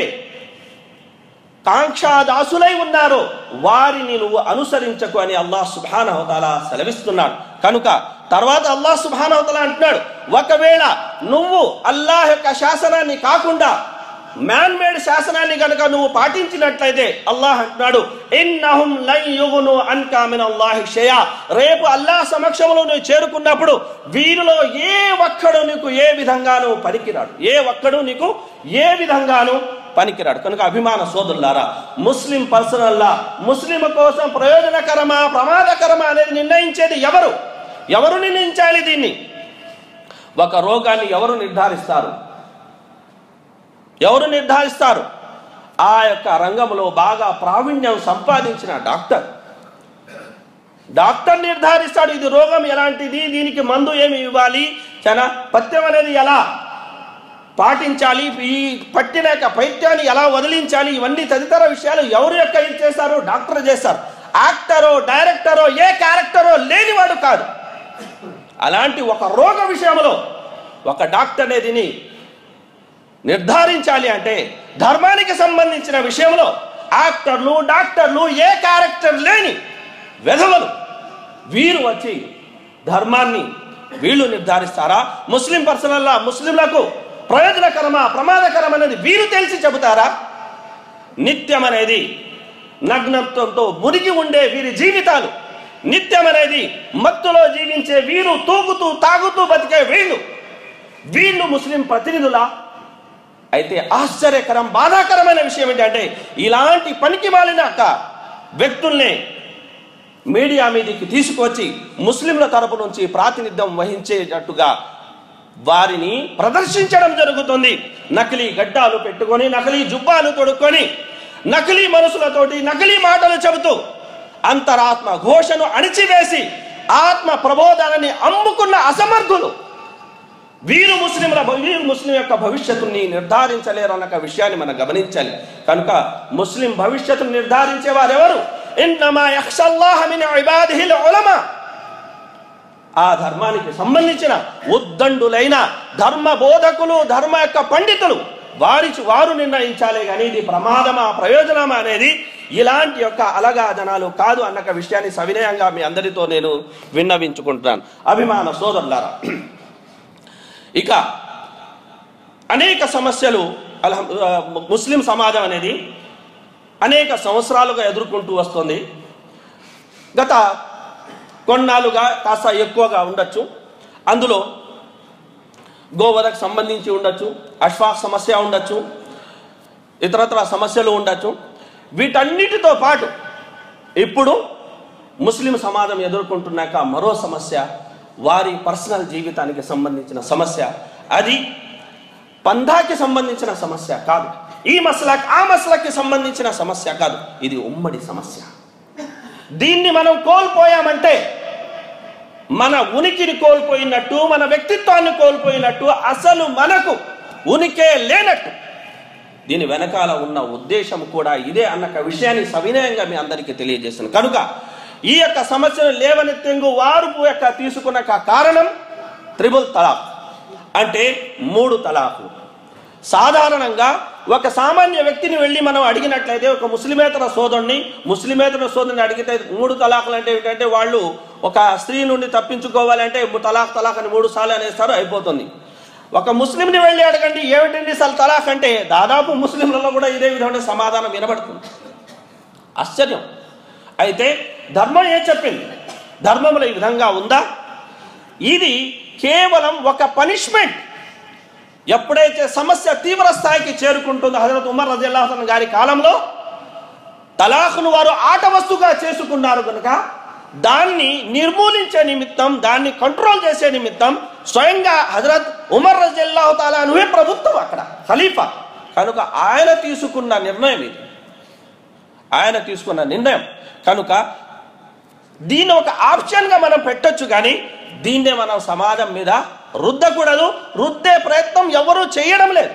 కాంక్షాదాసులై ఉన్నారో వారిని నువ్వు అనుసరించకు అని అల్లాహ్ సుబానవతాల సెలవిస్తున్నాడు కనుక తర్వాత అల్లాహ్ సుబానవతల అంటున్నాడు ఒకవేళ నువ్వు అల్లాహ్ యొక్క శాసనాన్ని కాకుండా మ్యాన్ మేడ్ శాసనాన్ని కనుక నువ్వు పాటించినట్లయితే అల్లాహ్ అంటున్నాడు ఇన్నహుం లన్ యుగును అన్కా మిన్ అల్లాహి షయా రేపు అల్లాహ్ సమక్షంలో నువ్వు చేరుకున్నప్పుడు వీరిలో ఏ ఒక్కడు నీకు ఏ విధంగానూ పనికిరాడు ఏ ఒక్కడు నీకు ఏ విధంగానూ పనికిరాడు కనుక అభిమాన సోదరులారా ముస్లిం పర్సనల్లా ముస్లిం కోసం ప్రయోజనకరమా ప్రమాదకరమా అనేది నిర్ణయించేది ఎవరు ఎవరు నిర్ణయించాలి దీన్ని ఒక రోగాన్ని ఎవరు నిర్ధారిస్తారు ఎవరు నిర్ధారిస్తారు ఆ యొక్క రంగంలో బాగా ప్రావీణ్యం సంపాదించిన డాక్టర్ డాక్టర్ నిర్ధారిస్తాడు ఇది రోగం ఎలాంటిది దీనికి మందు ఏమి ఇవ్వాలి చాలా పథ్యం అనేది ఎలా పాటించాలి ఈ పట్టిన యొక్క పైత్యాన్ని ఎలా వదిలించాలి ఇవన్నీ తదితర విషయాలు ఎవరు యొక్క ఇది చేస్తారు డాక్టర్ చేస్తారు యాక్టరో డైరెక్టరో ఏ క్యారెక్టరో లేనివాడు కాదు అలాంటి ఒక రోగ విషయంలో ఒక డాక్టర్ అనేదిని నిర్ధారించాలి అంటే ధర్మానికి సంబంధించిన విషయంలో యాక్టర్లు డాక్టర్లు ఏ క్యారెక్టర్ లేని వెధవలు వీరు వచ్చి ధర్మాన్ని వీళ్ళు నిర్ధారిస్తారా ముస్లిం పర్సనల్లా ముస్లింలకు ప్రయోజనకరమా ప్రమాదకరం అనేది వీరు తెలిసి చెబుతారా నిత్యం అనేది నగ్నత్వంతో మునిగి ఉండే వీరి జీవితాలు నిత్యం అనేది మత్తులో జీవించే వీరు తూగుతూ తాగుతూ బతికే వీళ్ళు వీళ్ళు ముస్లిం ప్రతినిధులా అయితే ఆశ్చర్యకరం బాధాకరమైన విషయం ఏంటంటే ఇలాంటి పనికి మాలిన వ్యక్తుల్ని మీడియా మీదకి తీసుకొచ్చి ముస్లింల తరపు నుంచి ప్రాతినిధ్యం వహించేటట్టుగా వారిని ప్రదర్శించడం జరుగుతుంది నకిలీ గడ్డాలు పెట్టుకొని నకిలీ జుబ్బాలు తొడుక్కొని నకిలీ మనసులతోటి నకిలీ మాటలు చెబుతూ అంతరాత్మ ఘోషను అణిచివేసి ఆత్మ ప్రబోధాన్ని అమ్ముకున్న అసమర్థులు వీరు ముస్లింల వీరు ముస్లిం యొక్క భవిష్యత్తుని నిర్ధారించలేరు అన్న విషయాన్ని మనం గమనించాలి కనుక ముస్లిం భవిష్యత్తును నిర్ధారించే వారు ఎవరు ఇన్నమా యఖ్షల్లాహ మిన్ ఇబాదిహిల్ ఉలమా ఆ ధర్మానికి సంబంధించిన ఉద్దండులైన ధర్మ బోధకులు ధర్మ యొక్క పండితులు వారి వారు నిర్ణయించాలి కానీ ఇది ప్రమాదమా ప్రయోజనమా అనేది ఇలాంటి యొక్క అలగా జనాలు కాదు అన్న విషయాన్ని సవినయంగా మీ అందరితో నేను విన్నవించుకుంటున్నాను అభిమాన సోదరులారా ఇక అనేక సమస్యలు అల్హం ఆ, ముస్లిం సమాజం అనేది అనేక సంవత్సరాలుగా ఎదుర్కొంటూ వస్తుంది గత కొన్నాళ్ళుగా కాస్త ఎక్కువగా ఉండొచ్చు అందులో గోవధకు సంబంధించి ఉండొచ్చు అశ్వాక్ సమస్య ఉండొచ్చు ఇతరత్ర సమస్యలు ఉండొచ్చు వీటన్నిటితో పాటు ఇప్పుడు ముస్లిం సమాజం ఎదుర్కొంటున్నాక మరో సమస్య వారి పర్సనల్ జీవితానికి సంబంధించిన సమస్య అది పంధాకి సంబంధించిన సమస్య కాదు ఈ మసలకి ఆ మసలకి సంబంధించిన సమస్య కాదు ఇది ఉమ్మడి సమస్య దీన్ని మనం కోల్పోయామంటే మన ఉనికిని కోల్పోయినట్టు మన వ్యక్తిత్వాన్ని కోల్పోయినట్టు అసలు మనకు ఉనికే లేనట్టు దీని వెనకాల ఉన్న ఉద్దేశం కూడా ఇదే అన్న విషయాన్ని సవినయంగా మీ అందరికీ తెలియజేస్తాను కనుక ఈ యొక్క సమస్యను లేవనెత్తేంగు వారు యొక్క తీసుకున్న కా- కారణం త్రిబుల్ తలాక్ అంటే మూడు తలాకులు సాధారణంగా ఒక సామాన్య వ్యక్తిని వెళ్ళి మనం అడిగినట్లయితే ఒక ముస్లిమేతర సోదరుని ముస్లిమేతర సోదరుని అడిగితే మూడు తలాకులు అంటే ఏంటంటే వాళ్ళు ఒక స్త్రీ నుండి తప్పించుకోవాలంటే తలాక్ తలాక్ అని మూడు సార్లు అనేస్తారు అయిపోతుంది ఒక ముస్లింని వెళ్ళి అడగండి ఏమిటండి అసలు తలాక్ అంటే దాదాపు ముస్లింలలో కూడా ఇదే విధమైన సమాధానం వినబడుతుంది ఆశ్చర్యం అయితే ధర్మం ఏం చెప్పింది ధర్మంలో ఈ విధంగా ఉందా ఇది కేవలం ఒక పనిష్మెంట్ ఎప్పుడైతే సమస్య తీవ్ర స్థాయికి చేరుకుంటుందో హజరత్ ఉమర్ రజల్లాహన్ గారి కాలంలో తలాఖును వారు ఆట వస్తుగా చేసుకున్నారు కనుక దాన్ని నిర్మూలించే నిమిత్తం దాన్ని కంట్రోల్ చేసే నిమిత్తం స్వయంగా హజరత్ ఉమర్ రజల్లాహు తాలానువే ప్రభుత్వం అక్కడ ఖలీఫా కనుక ఆయన తీసుకున్న నిర్ణయం ఇది ఆయన తీసుకున్న నిర్ణయం కనుక దీన్ని ఒక ఆప్షన్గా మనం పెట్టొచ్చు కానీ దీన్నే మనం సమాజం మీద రుద్దకూడదు రుద్దే ప్రయత్నం ఎవరూ చేయడం లేదు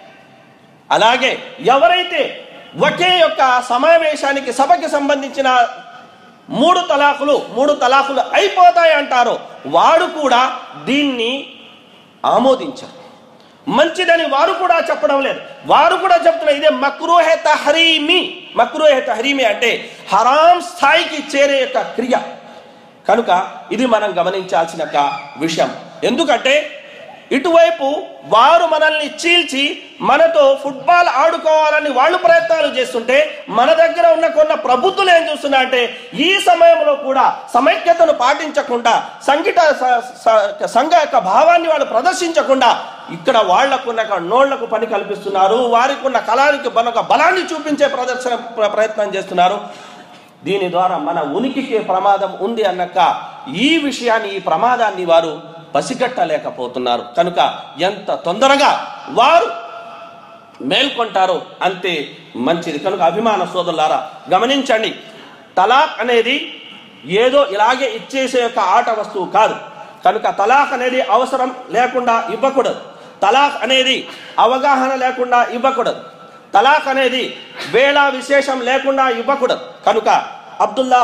అలాగే ఎవరైతే ఒకే యొక్క సమావేశానికి సభకి సంబంధించిన మూడు తలాకులు మూడు తలాకులు అయిపోతాయి అంటారో వాడు కూడా దీన్ని ఆమోదించారు మంచిదని వారు కూడా చెప్పడం లేదు వారు కూడా చెప్తున్నారు ఇదే మక్రూహే తహరీమి మక్రూహే తహరీమి అంటే హరాం స్థాయికి చేరే యొక్క క్రియ కనుక ఇది మనం గమనించాల్సిన ఒక విషయం ఎందుకంటే ఇటువైపు వారు మనల్ని చీల్చి మనతో ఫుట్బాల్ ఆడుకోవాలని వాళ్ళు ప్రయత్నాలు చేస్తుంటే మన దగ్గర ఉన్న కొన్న ప్రభుత్వాలు ఏం చూస్తున్నా అంటే ఈ సమయంలో కూడా సమైక్యతను పాటించకుండా సంఘిట స- స- సంఘ యొక్క భావాన్ని వాళ్ళు ప్రదర్శించకుండా ఇక్కడ వాళ్లకున్న నోళ్లకు పని కల్పిస్తున్నారు వారికి ఉన్న కళానికి మనకు బలాన్ని చూపించే ప్రదర్శన ప్ర- ప్రయత్నం చేస్తున్నారు దీని ద్వారా మన ఉనికికి ప్రమాదం ఉంది అన్నక ఈ విషయాన్ని ఈ ప్రమాదాన్ని వారు పసిగట్టలేకపోతున్నారు కనుక ఎంత తొందరగా వారు మేల్కొంటారో అంతే మంచిది కనుక అభిమాన సోదరులారా గమనించండి తలాక్ అనేది ఏదో ఇలాగే ఇచ్చేసే యొక్క ఆట వస్తువు కాదు కనుక తలాక్ అనేది అవసరం లేకుండా ఇవ్వకూడదు తలాక్ అనేది అవగాహన లేకుండా ఇవ్వకూడదు తలాక్ అనేది వేళ విశేషం లేకుండా ఇవ్వకూడదు కనుక అబ్దుల్లా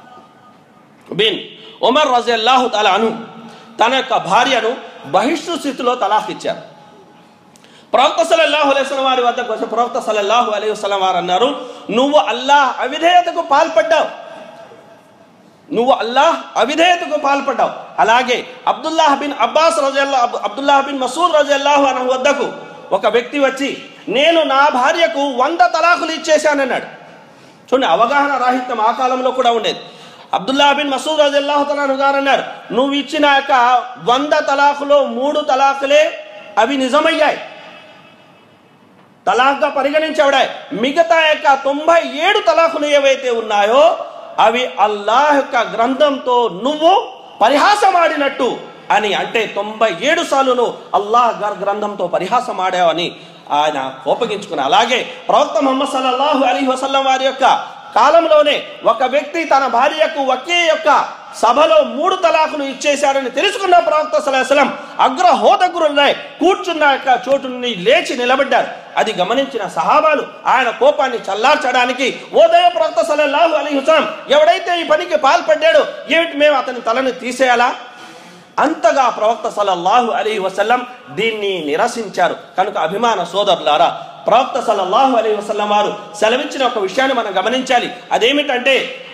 బిన్ ఉమర్ రజల్లాహు తల అను తన యొక్క భార్యను బహిష్టు స్థితిలో తలాక్ ఇచ్చారు ప్రవక్త సల్లల్లాహు అలైహి వసల్లం వారి వద్దకు వచ్చి ప్రవక్త సల్లల్లాహు అలైహి వసల్లం వారు అన్నారు నువ్వు అల్లాహ్ అవిధేయతకు పాల్పడ్డావు నువ్వు అల్లాహ్ అవిధేయతకు పాల్పడ్డావు అలాగే అబ్దుల్లాహ్ బిన్ అబ్బాస్ రజల్లా అబ్దుల్లాహ్ బిన్ మసూద్ రజల్లాహు అన వద్దకు ఒక వ్యక్తి వచ్చి నేను నా భార్యకు వంద తలాకులు ఇచ్చేశానన్నాడు చూడండి అవగాహన రాహిత్యం ఆ కాలంలో కూడా ఉండేది అబ్దుల్లా బిన్ మసూద్ రజల్లాహు తలాను గారు అన్నారు నువ్వు ఇచ్చిన యొక్క వంద తలాకులో మూడు తలాకులే అవి నిజమయ్యాయి తలాక్గా పరిగణించబడాయి మిగతా యొక్క తొంభై ఏడు తలాకులు ఏవైతే ఉన్నాయో అవి అల్లాహ్ యొక్క గ్రంథంతో నువ్వు పరిహాసమాడినట్టు అని అంటే తొంభై ఏడు సార్లు నువ్వు అల్లాహ్ గారి గ్రంథంతో పరిహాసం ఆడావని ఆయన కోపగించుకుని అలాగే ప్రవక్త ముహమ్మద్ సల్లల్లాహు అలీ వసల్లం వారి యొక్క కాలంలోనే ఒక వ్యక్తి తన భార్యకు ఒకే యొక్క సభలో మూడు తలాకులు ఇచ్చేశారని తెలుసుకున్న ప్రవక్త సలాహం అగ్రహోదగ్రులై కూర్చున్న యొక్క చోటు నుండి లేచి నిలబడ్డారు అది గమనించిన సహాబాలు ఆయన కోపాన్ని చల్లార్చడానికి ఓదయ ప్రవక్త సలల్లాహు అలీ హుస్లాం ఎవడైతే ఈ పనికి పాల్పడ్డాడో ఏమిటి మేము అతని తలను తీసేయాలా అంతగా ప్రవక్త సల్లల్లాహు అలీ వసల్లం దీన్ని నిరసించారు కనుక అభిమాన సోదరులారా ప్రవక్త సల్లల్లాహు అలీ వసల్లం వారు సెలవించిన ఒక విషయాన్ని మనం గమనించాలి అదేమిటంటే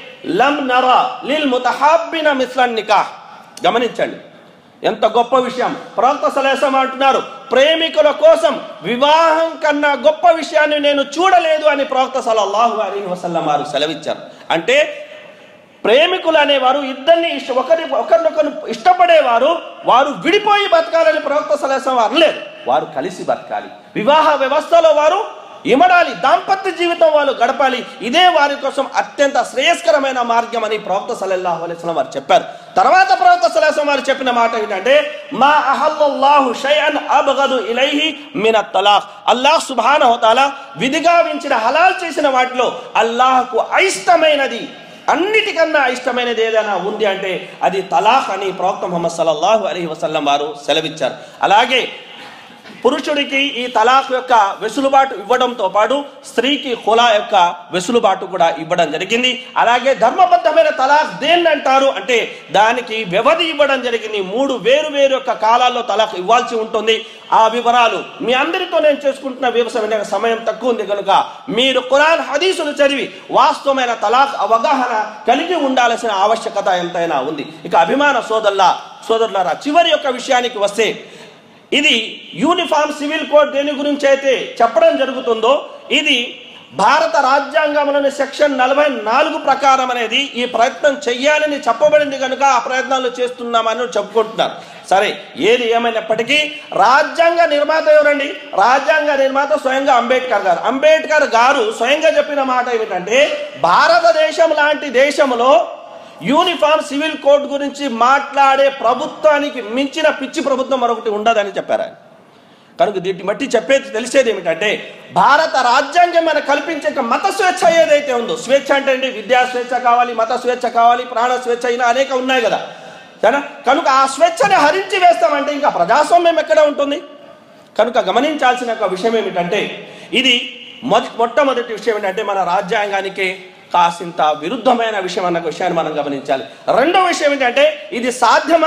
లం నరా లిల్ ముతహాబ్బిన మిస్లన్ నికాహ్ గమనించండి ఎంత గొప్ప విషయం ప్రవక్త సలేసం అంటున్నారు ప్రేమికుల కోసం వివాహం కన్నా గొప్ప విషయాన్ని నేను చూడలేదు అని ప్రవక్త సల్లల్లాహు అలీ వసల్లం వారు సెలవిచ్చారు అంటే ప్రేమికులు అనేవారు ఇద్దరిని ఇష్ట ఒకరి ఒకరినొకరు ఇష్టపడేవారు వారు విడిపోయి బతకాలని ప్రవక్త సలహం అనలేదు వారు కలిసి బతకాలి వివాహ వ్యవస్థలో వారు ఇమడాలి దాంపత్య జీవితం వాళ్ళు గడపాలి ఇదే వారి కోసం అత్యంత శ్రేయస్కరమైన మార్గం అని ప్రవక్త సలల్లాహు అలైస్లం వారు చెప్పారు తర్వాత ప్రవక్త సలహం వారు చెప్పిన మాట ఏంటంటే మా అహల్లాహు షైఅన్ అబ్గదు ఇలైహి మిన తలాక్ అల్లాహ్ సుబ్హానహు వతాలా విధిగా వించిన హలాల్ చేసిన వాటిలో అల్లాహకు అయిష్టమైనది అన్నిటికన్నా ఇష్టమైనది ఏదైనా ఉంది అంటే అది తలాఖ్ అని ప్రవక్త ముహమ్మద్ సల్లల్లాహు అలైహి వసల్లం వారు సెలవిచ్చారు అలాగే పురుషుడికి ఈ తలాఖ్ యొక్క వెసులుబాటు ఇవ్వడంతో పాటు స్త్రీకి హులా యొక్క వెసులుబాటు కూడా ఇవ్వడం జరిగింది అలాగే ధర్మబద్ధమైన తలాఖ్ దేన్ని అంటారు అంటే దానికి వ్యవధి ఇవ్వడం జరిగింది మూడు వేరు వేరు యొక్క కాలాల్లో తలాఖ్ ఇవ్వాల్సి ఉంటుంది ఆ వివరాలు మీ అందరితో నేను చేసుకుంటున్న వ్యవసాయం సమయం తక్కువ ఉంది కనుక మీరు ఖురాన్ హదీసులు చదివి వాస్తవమైన తలాఖ్ అవగాహన కలిగి ఉండాల్సిన ఆవశ్యకత ఎంతైనా ఉంది ఇక అభిమాన సోదరుల సోదరులారా చివరి యొక్క విషయానికి వస్తే ఇది యూనిఫామ్ సివిల్ కోడ్ దేని గురించి అయితే చెప్పడం జరుగుతుందో ఇది భారత రాజ్యాంగంలోని సెక్షన్ నలభై నాలుగు ప్రకారం అనేది ఈ ప్రయత్నం చెయ్యాలని చెప్పబడింది కనుక ఆ ప్రయత్నాలు చేస్తున్నామని చెప్పుకుంటున్నారు సరే ఏది ఏమైనప్పటికీ రాజ్యాంగ నిర్మాత ఎవరండి రాజ్యాంగ నిర్మాత స్వయంగా అంబేద్కర్ గారు అంబేద్కర్ గారు స్వయంగా చెప్పిన మాట ఏమిటంటే భారతదేశం లాంటి దేశంలో యూనిఫామ్ సివిల్ కోడ్ గురించి మాట్లాడే ప్రభుత్వానికి మించిన పిచ్చి ప్రభుత్వం మరొకటి ఉండదని చెప్పారు ఆయన కనుక దీన్ని బట్టి చెప్పేది తెలిసేది ఏమిటంటే భారత రాజ్యాంగం మనకు కల్పించే ఒక మత స్వేచ్ఛ ఏదైతే ఉందో స్వేచ్ఛ అంటే ఏంటి విద్యా స్వేచ్ఛ కావాలి మత స్వేచ్ఛ కావాలి ప్రాణ స్వేచ్ఛ అయినా అనేక ఉన్నాయి కదా సరేనా కనుక ఆ స్వేచ్ఛని హరించి వేస్తామంటే ఇంకా ప్రజాస్వామ్యం ఎక్కడ ఉంటుంది కనుక గమనించాల్సిన ఒక విషయం ఏమిటంటే ఇది మొదటి మొట్టమొదటి విషయం ఏంటంటే మన రాజ్యాంగానికి కాసింత విరుద్ధమైన విషయం అన్న విషయాన్ని మనం గమనించాలి రెండో విషయం ఏంటంటే ఇది సాధ్యమా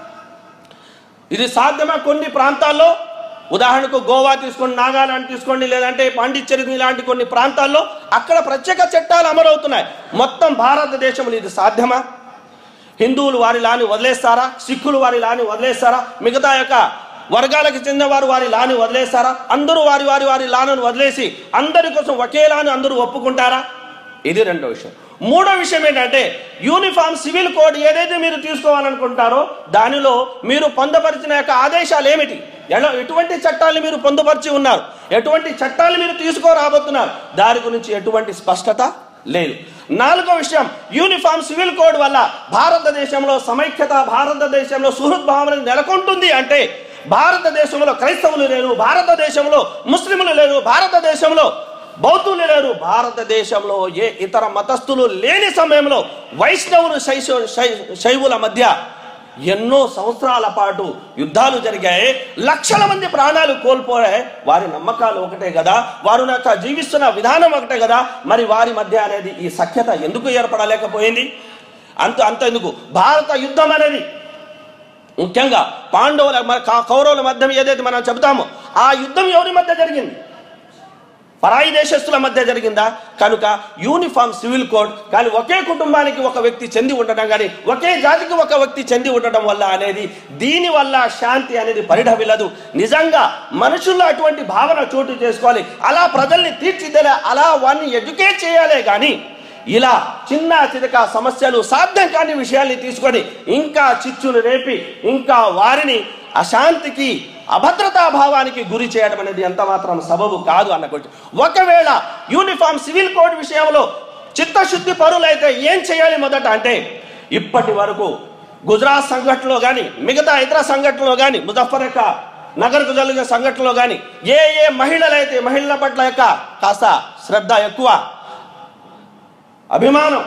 ఇది సాధ్యమా కొన్ని ప్రాంతాల్లో ఉదాహరణకు గోవా తీసుకోండి నాగాలాండ్ తీసుకోండి లేదంటే పాండిచ్చేరి లాంటి కొన్ని ప్రాంతాల్లో అక్కడ ప్రత్యేక చట్టాలు అమలవుతున్నాయి మొత్తం భారతదేశంలో ఇది సాధ్యమా హిందువులు వారి లాని వదిలేస్తారా సిక్కులు వారి లాని వదిలేస్తారా మిగతా యొక్క వర్గాలకు చెందిన వారు వారి లాని వదిలేస్తారా అందరూ వారి వారి వారి లాను వదిలేసి అందరి కోసం ఒకే లాను అందరూ ఒప్పుకుంటారా ఇది రెండో విషయం మూడో విషయం ఏంటంటే యూనిఫామ్ సివిల్ కోడ్ ఏదైతే మీరు తీసుకోవాలనుకుంటారో దానిలో మీరు పొందపరిచిన యొక్క ఆదేశాలు ఏమిటి ఎలా ఎటువంటి చట్టాలు మీరు పొందుపరిచి ఉన్నారు ఎటువంటి చట్టాలు మీరు తీసుకోరాబోతున్నారు దాని గురించి ఎటువంటి స్పష్టత లేదు నాలుగో విషయం యూనిఫామ్ సివిల్ కోడ్ వల్ల భారతదేశంలో సమైక్యత భారతదేశంలో సుహృద్భావన నెలకొంటుంది అంటే భారతదేశంలో క్రైస్తవులు లేరు భారతదేశంలో ముస్లింలు లేరు భారతదేశంలో బౌద్ధులు లేరు భారతదేశంలో ఏ ఇతర మతస్థులు లేని సమయంలో వైష్ణవులు శైశవ శై- శైవుల మధ్య ఎన్నో సంవత్సరాల పాటు యుద్ధాలు జరిగాయి లక్షల మంది ప్రాణాలు కోల్పోయాయి వారి నమ్మకాలు ఒకటే కదా వారు యొక్క జీవిస్తున్న విధానం ఒకటే కదా మరి వారి మధ్య అనేది ఈ సఖ్యత ఎందుకు ఏర్పడలేకపోయింది అంత అంతెందుకు భారత యుద్ధం అనేది ముఖ్యంగా పాండవుల మ- కా- కౌరవుల మధ్య ఏదైతే మనం చెబుతామో ఆ యుద్ధం ఎవరి మధ్య జరిగింది పరాయి దేశస్తుల మధ్య జరిగిందా కనుక యూనిఫామ్ సివిల్ కోడ్ కానీ ఒకే కుటుంబానికి ఒక వ్యక్తి చెంది ఉండడం కానీ ఒకే జాతికి ఒక వ్యక్తి చెంది ఉండడం వల్ల అనేది దీని వల్ల శాంతి అనేది పరిఢవిల్లదు నిజంగా మనుషుల్లో అటువంటి భావన చోటు చేసుకోవాలి అలా ప్రజల్ని తీర్చిదిద్దాలి అలా వారిని ఎడ్యుకేట్ చేయాలే కానీ ఇలా చిన్న చితక సమస్యలు సాధ్యం కాని విషయాల్ని తీసుకొని ఇంకా చిచ్చులు రేపి ఇంకా వారిని అశాంతికి అభద్రతా భావానికి గురి చేయడం అనేది ఎంత మాత్రం సబబు కాదు అన్న గురించి ఒకవేళ యూనిఫామ్ సివిల్ కోడ్ విషయంలో చిత్తశుద్ధి పరులైతే ఏం చేయాలి మొదట అంటే ఇప్పటి వరకు గుజరాత్ సంఘటనలో కానీ మిగతా ఇతర సంఘటనలో కానీ ముజఫర్ యొక్క నగరకు జరిగిన సంఘటనలో కానీ ఏ ఏ మహిళలైతే మహిళల పట్ల యొక్క కాస్త శ్రద్ధ ఎక్కువ అభిమానం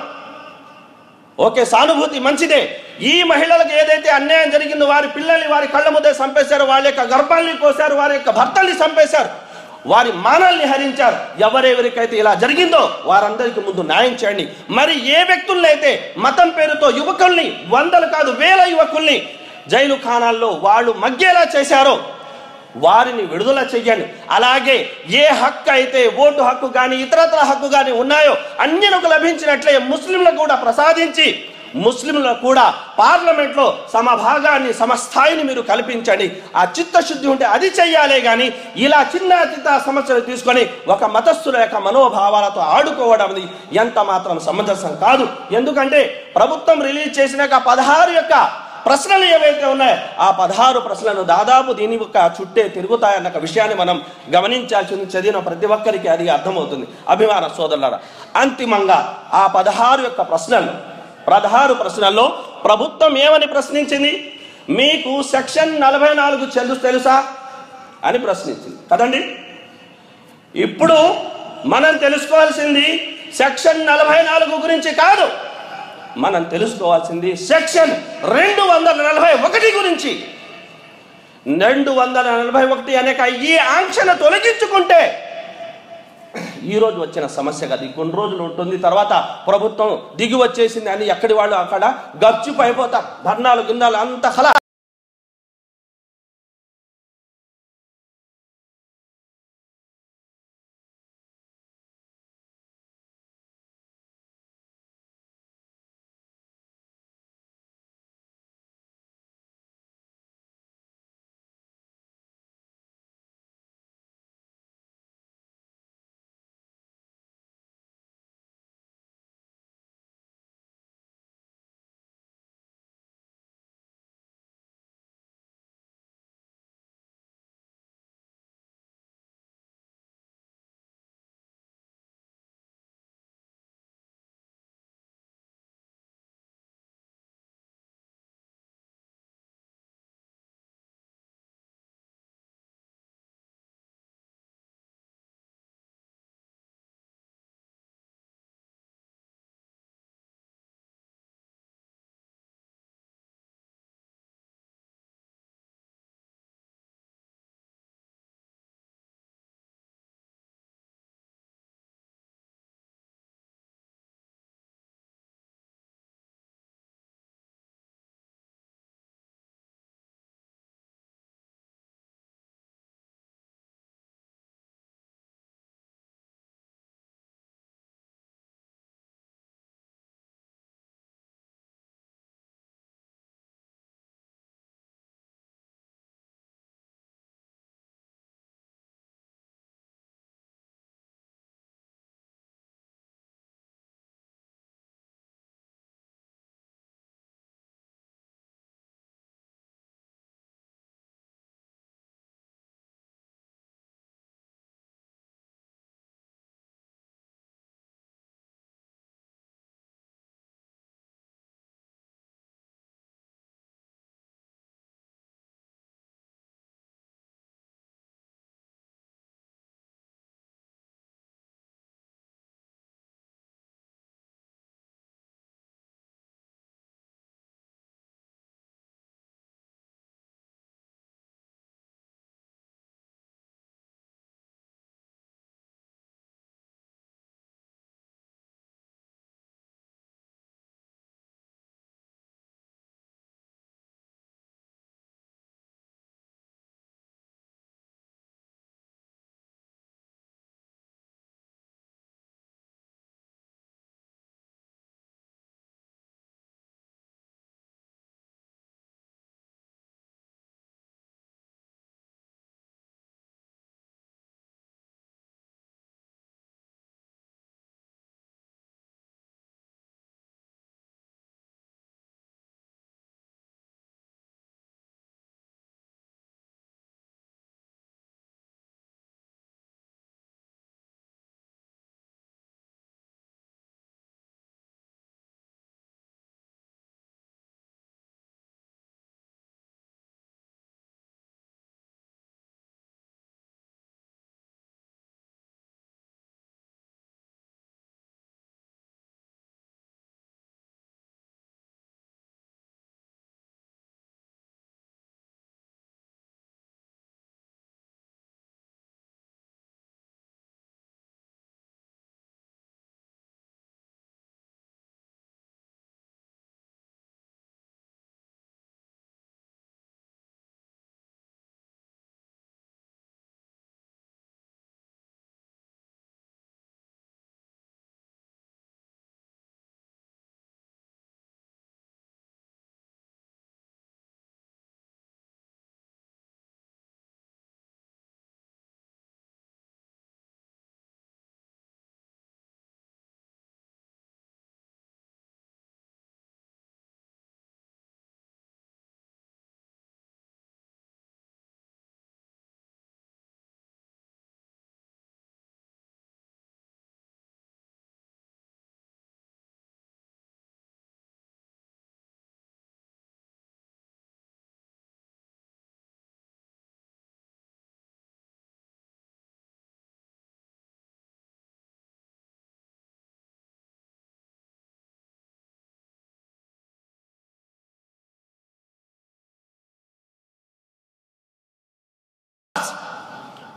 ఓకే సానుభూతి మంచిదే ఈ మహిళలకు ఏదైతే అన్యాయం జరిగిందో వారి పిల్లల్ని వారి కళ్ళ ముద్దే చంపేశారు వాళ్ళ యొక్క గర్భాల్ని కోసారు వారి యొక్క భర్తల్ని చంపేశారు వారి మానాల్ని హరించారు ఎవరెవరికైతే ఇలా జరిగిందో వారందరికీ ముందు న్యాయం చేయండి మరి ఏ వ్యక్తులనైతే మతం పేరుతో యువకుల్ని వందలు కాదు వేల యువకుల్ని జైలు ఖానాల్లో వాళ్ళు మగ్గేలా చేశారో వారిని విడుదల చెయ్యండి అలాగే ఏ హక్కు అయితే ఓటు హక్కు కానీ ఇతరత్ర హక్కు కానీ ఉన్నాయో అన్యులకు లభించినట్లే ముస్లింలకు కూడా ప్రసాదించి ముస్లింలకు కూడా పార్లమెంట్లో సమభాగాన్ని సమస్థాయిని మీరు కల్పించండి ఆ చిత్తశుద్ధి ఉంటే అది చెయ్యాలే కానీ ఇలా చిన్న చిన్న సమస్యలు తీసుకొని ఒక మతస్థుల యొక్క మనోభావాలతో ఆడుకోవడం అనేది ఎంత మాత్రం సమంజసం కాదు ఎందుకంటే ప్రభుత్వం రిలీజ్ చేసిన యొక్క పదహారు యొక్క ప్రశ్నలు ఏవైతే ఉన్నాయో ఆ పదహారు ప్రశ్నలు దాదాపు దీని యొక్క చుట్టే తిరుగుతాయన్న ఒక విషయాన్ని మనం గమనించాల్సింది చదివిన ప్రతి ఒక్కరికి అది అర్థమవుతుంది అభిమాన సోదరులారా అంతిమంగా ఆ పదహారు యొక్క ప్రశ్నలు పదహారు ప్రశ్నల్లో ప్రభుత్వం ఏమని ప్రశ్నించింది మీకు సెక్షన్ నలభై నాలుగు చెల్లు తెలుసా అని ప్రశ్నించింది కదండి ఇప్పుడు మనం తెలుసుకోవాల్సింది సెక్షన్ నలభై నాలుగు గురించి కాదు మనం తెలుసుకోవాల్సింది సెక్షన్ రెండు వందల నలభై ఒకటి గురించి రెండు వందల నలభై ఒకటి అనేక ఈ ఆంక్షను తొలగించుకుంటే ఈ రోజు వచ్చిన సమస్య కదా ఈ కొన్ని రోజులు ఉంటుంది తర్వాత ప్రభుత్వం దిగి వచ్చేసింది అని ఎక్కడి వాళ్ళు అక్కడ గప్చుపు అయిపోతారు ధర్నాలు గిన్నాలు అంత హలా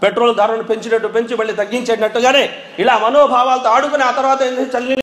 పెట్రోల్ ధరను పెంచినట్టు పెంచి మళ్ళీ తగ్గించేటట్టుగానే ఇలా మనోభావాలతో ఆడుకుని ఆ తర్వాత ఏం చేసి చల్లి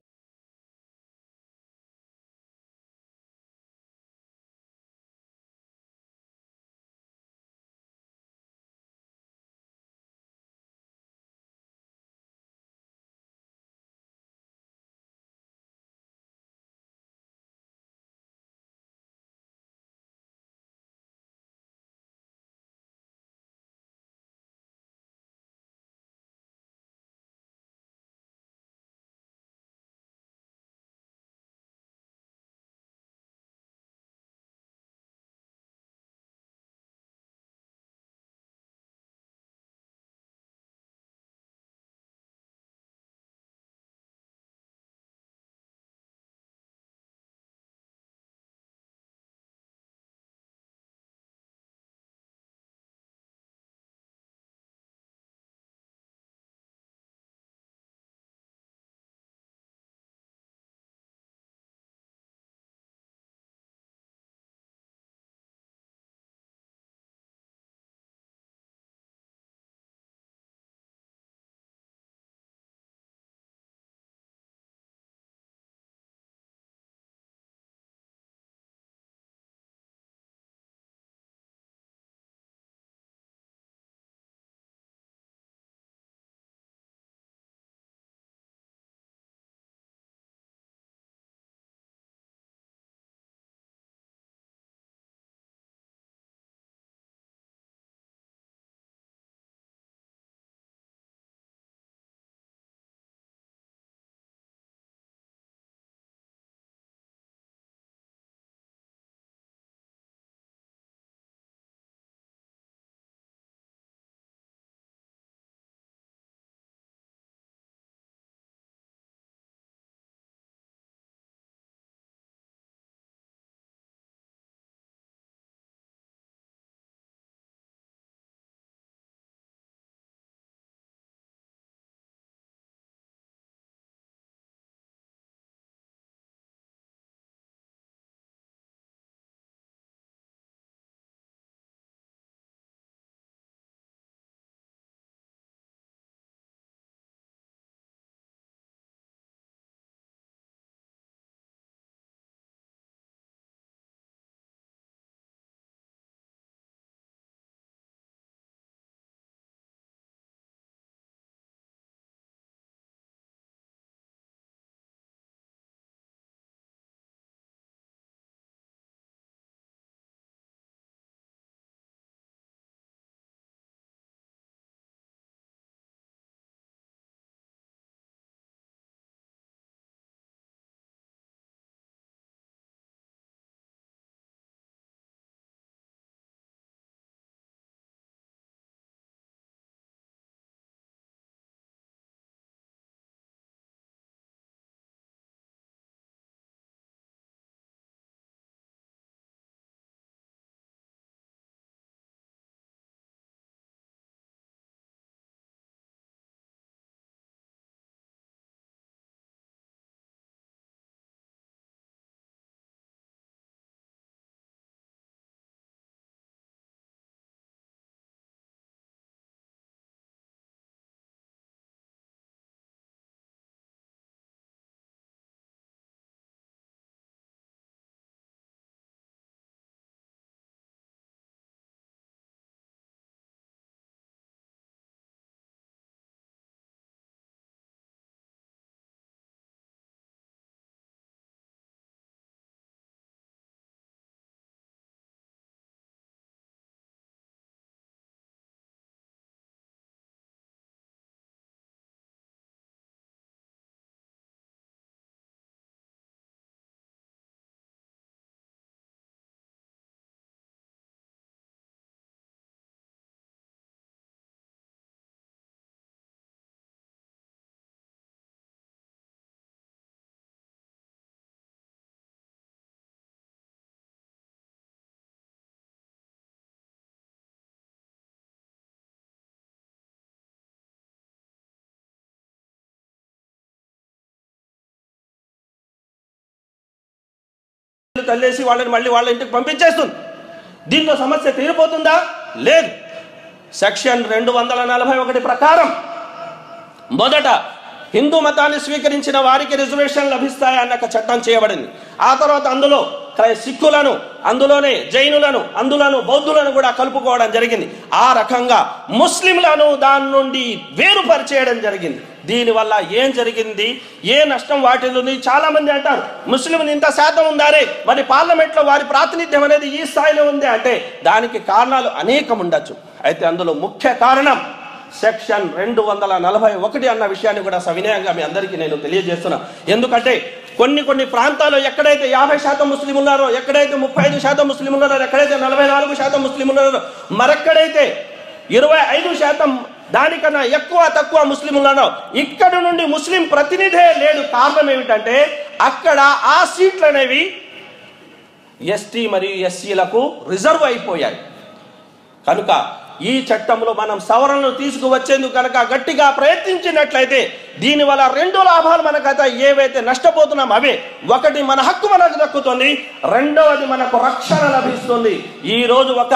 తల్లేసి వాళ్ళని మళ్ళీ వాళ్ళ ఇంటికి పంపించేస్తుంది దీంతో సమస్య తీరిపోతుందా లేదు సెక్షన్ రెండు వందల నలభై ఒకటి ప్రకారం మొదట హిందూ మతాన్ని స్వీకరించిన వారికి రిజర్వేషన్ లభిస్తాయి అన్న ఒక చట్టం చేయబడింది ఆ తర్వాత అందులో క్రై- సిక్కులను అందులోనే జైనులను అందులోను బౌద్ధులను కూడా కలుపుకోవడం జరిగింది ఆ రకంగా ముస్లింలను దాని నుండి వేరుపరిచేయడం జరిగింది దీనివల్ల ఏం జరిగింది ఏ నష్టం వాటిల్లుంది చాలా మంది అంటారు ముస్లింలు ఇంత శాతం ఉందారే మరి పార్లమెంట్లో వారి ప్రాతినిధ్యం అనేది ఈ స్థాయిలో ఉంది అంటే దానికి కారణాలు అనేకం ఉండొచ్చు అయితే అందులో ముఖ్య కారణం సెక్షన్ రెండు వందల నలభై ఒకటి అన్న విషయాన్ని కూడా సవినయంగా మీ అందరికీ నేను తెలియజేస్తున్నా ఎందుకంటే కొన్ని కొన్ని ప్రాంతాల్లో ఎక్కడైతే యాభై శాతం ముస్లిం ఉన్నారో ఎక్కడైతే ముప్పై ఐదు శాతం ముస్లిం ఉన్నారో ఎక్కడైతే నలభై నాలుగు శాతం ముస్లిం ఉన్నారో మరెక్కడైతే ఇరవై ఐదు శాతం దానికన్నా ఎక్కువ తక్కువ ముస్లిం ఉన్నారో ఇక్కడ నుండి ముస్లిం ప్రతినిధే లేడు కారణం ఏమిటంటే అక్కడ ఆ సీట్లు అనేవి ఎస్టీ మరియు ఎస్సీలకు రిజర్వ్ అయిపోయాయి కనుక ఈ చట్టంలో మనం సవరణలు తీసుకువచ్చేందుకు కనుక గట్టిగా ప్రయత్నించినట్లయితే దీనివల్ల రెండు లాభాలు మనకైతే ఏవైతే నష్టపోతున్నాం అవే ఒకటి మన హక్కు మనకు దక్కుతుంది రెండవది మనకు రక్షణ లభిస్తుంది ఈ రోజు ఒక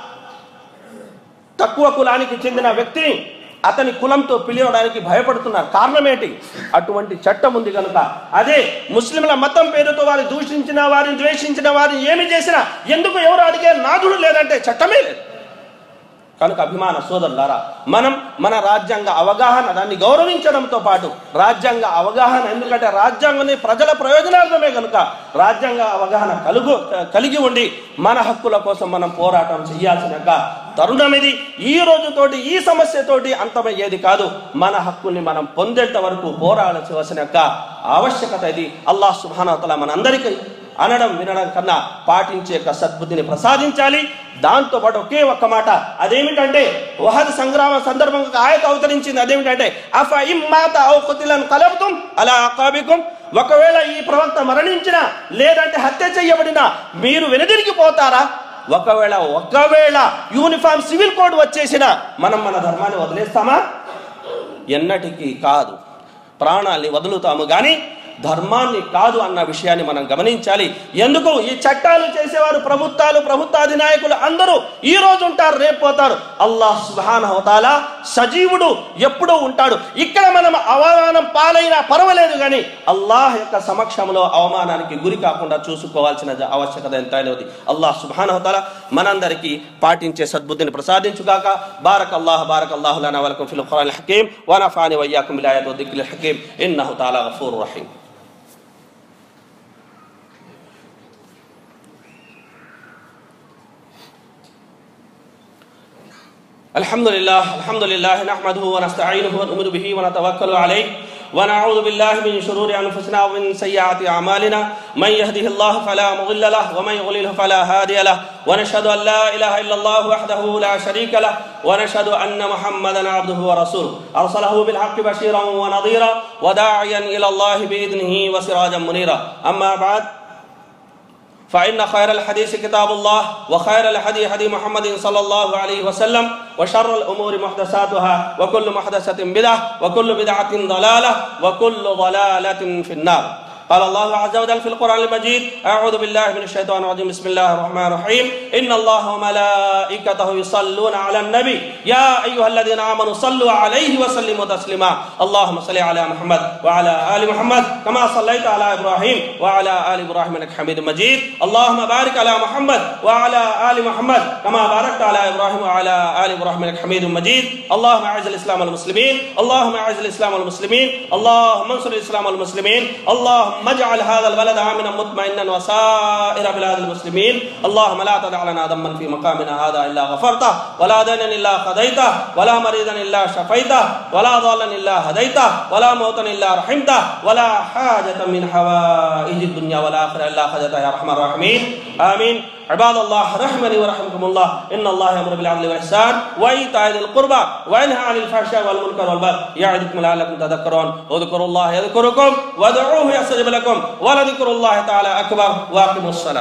తక్కువ కులానికి చెందిన వ్యక్తిని అతని కులంతో పిలవడానికి భయపడుతున్నారు కారణం ఏంటి అటువంటి చట్టం ఉంది కనుక అదే ముస్లింల మతం పేరుతో వారు దూషించిన వారిని ద్వేషించిన వారిని ఏమి చేసినా ఎందుకు ఎవరు అడిగే నాదుడు లేదంటే చట్టమే లేదు కనుక అభిమాన సోదరులారా మనం మన రాజ్యాంగ అవగాహన దాన్ని గౌరవించడంతో పాటు రాజ్యాంగ అవగాహన ఎందుకంటే రాజ్యాంగం ప్రజల ప్రయోజనార్థమే కనుక రాజ్యాంగ అవగాహన కలుగు కలిగి ఉండి మన హక్కుల కోసం మనం పోరాటం చేయాల్సిన యొక్క తరుణం ఇది ఈ రోజుతోటి ఈ సమస్యతోటి అంతమయ్యేది కాదు మన హక్కుల్ని మనం పొందేంత వరకు పోరాడాల్సిన యొక్క ఆవశ్యకత ఇది అల్లాహ్ సుభానతల మనందరికీ అనడం వినడం కన్నా పాటించే యొక్క సద్బుద్ధిని ప్రసాదించాలి దాంతో పాటు ఒకే ఒక్క మాట అదేమిటంటే వహద్ సంగ్రామ సందర్భంగా ఒక ఆయత అవతరించింది అదేమిటంటే అఫ ఇమ్మాత ఔ కుతిలను కలుపుతాం అలా అకాబికం ఒకవేళ ఈ ప్రవక్త మరణించిన లేదంటే హత్య చేయబడిన మీరు వెనుదిరిగిపోతారా ఒకవేళ ఒకవేళ యూనిఫామ్ సివిల్ కోడ్ వచ్చేసిన మనం మన ధర్మాన్ని వదిలేస్తామా ఎన్నటికీ కాదు ప్రాణాల్ని వదులుతాము కానీ ధర్మాన్ని కాదు అన్న విషయాన్ని మనం గమనించాలి ఎందుకు ఈ చట్టాలు చేసేవారు ప్రభుత్వాలు ప్రభుత్వాధినాయకులు అందరూ ఈ రోజు ఉంటారు రేపు పోతారు అల్లాహ్ సుబానహతాల సజీవుడు ఎప్పుడూ ఉంటాడు ఇక్కడ మనం అవమానం పాలైనా పర్వాలేదు కానీ అల్లాహ్ యొక్క సమక్షంలో అవమానానికి గురి కాకుండా చూసుకోవాల్సిన జ- ఆవశ్యకత ఎంతైనా ఉంది అల్లాహ్ సుబానహతాల మనందరికీ పాటించే సద్బుద్ధిని ప్రసాదించుగాక బారక్ అల్లాహ్ బారక్ అల్లాహు లనా వలకుం ఫిల్ ఖురాన్ హకీం వనఫాని వయ్యాకుం బిల్ ఆయాతి వద్దిక్రిల్ హకీం ఇన్నహు తాలా గఫూర్ రహీం الحمد لله الحمد لله نحمده ونستعينه ونؤمن به ونتوكل عليه ونعوذ بالله من شرور انفسنا ومن سيئات اعمالنا من يهده الله فلا مضل له ومن يضلله فلا هادي له ونشهد ان لا اله الا الله وحده لا شريك له ونشهد ان محمدا عبده ورسوله ارسله بالحق بشيرا ونظيرا وداعيا الى الله باذنه وسراجا منيرا اما بعد فإن خير الحديث كتاب الله وخير الهدي هدي محمد صلى الله عليه وسلم وشر الأمور محدثاتها وكل محدثة بدعة وكل بدعة ضلالة وكل ضلالة في النار قال الله عز وجل في القرآن المجيد أعوذ بالله من الشيطان الرجيم بسم الله الرحمن الرحيم إن الله وملائكته يصلون على النبي يا أيها الذين آمنوا صلوا عليه وسلموا تسليما اللهم صل على محمد وعلى آل محمد كما صليت على إبراهيم وعلى آل إبراهيم إنك حميد مجيد اللهم بارك على محمد وعلى آل محمد كما باركت على إبراهيم وعلى آل إبراهيم إنك حميد مجيد اللهم أعز الإسلام والمسلمين اللهم أعز الإسلام والمسلمين اللهم انصر الإسلام والمسلمين اللهم اجعل هذا البلد آمنا مطمئنا وسائر بلاد المسلمين اللهم لا تدع لنا ذنبا في مقامنا هذا إلا غفرته ولا دينا إلا قضيته ولا مريضا إلا شفيته ولا ضالا إلا هديته ولا موتا إلا رحمته ولا حاجة من حوائج الدنيا والآخرة إلا خذتها يا أرحم الراحمين آمين عباد الله رحمني ورحمكم الله إن الله يأمر بالعدل والإحسان وإيتاء ذي القربى وينهى عن الفحشاء والمنكر والبغي يعظكم لعلكم تذكرون اذكروا الله يذكركم وادعوه يستجب لكم ولذكر الله تعالى أكبر وأقيموا الصلاة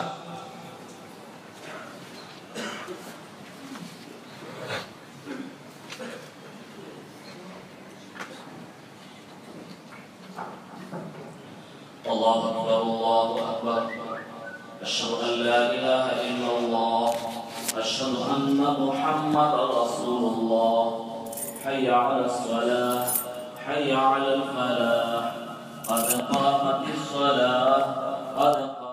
الله أكبر الله أكبر أشهد أن لا إله إلا الله أشهد أشهد أن محمد رسول الله حي على الصلاة حي على الفلاح قد قامت الصلاة قد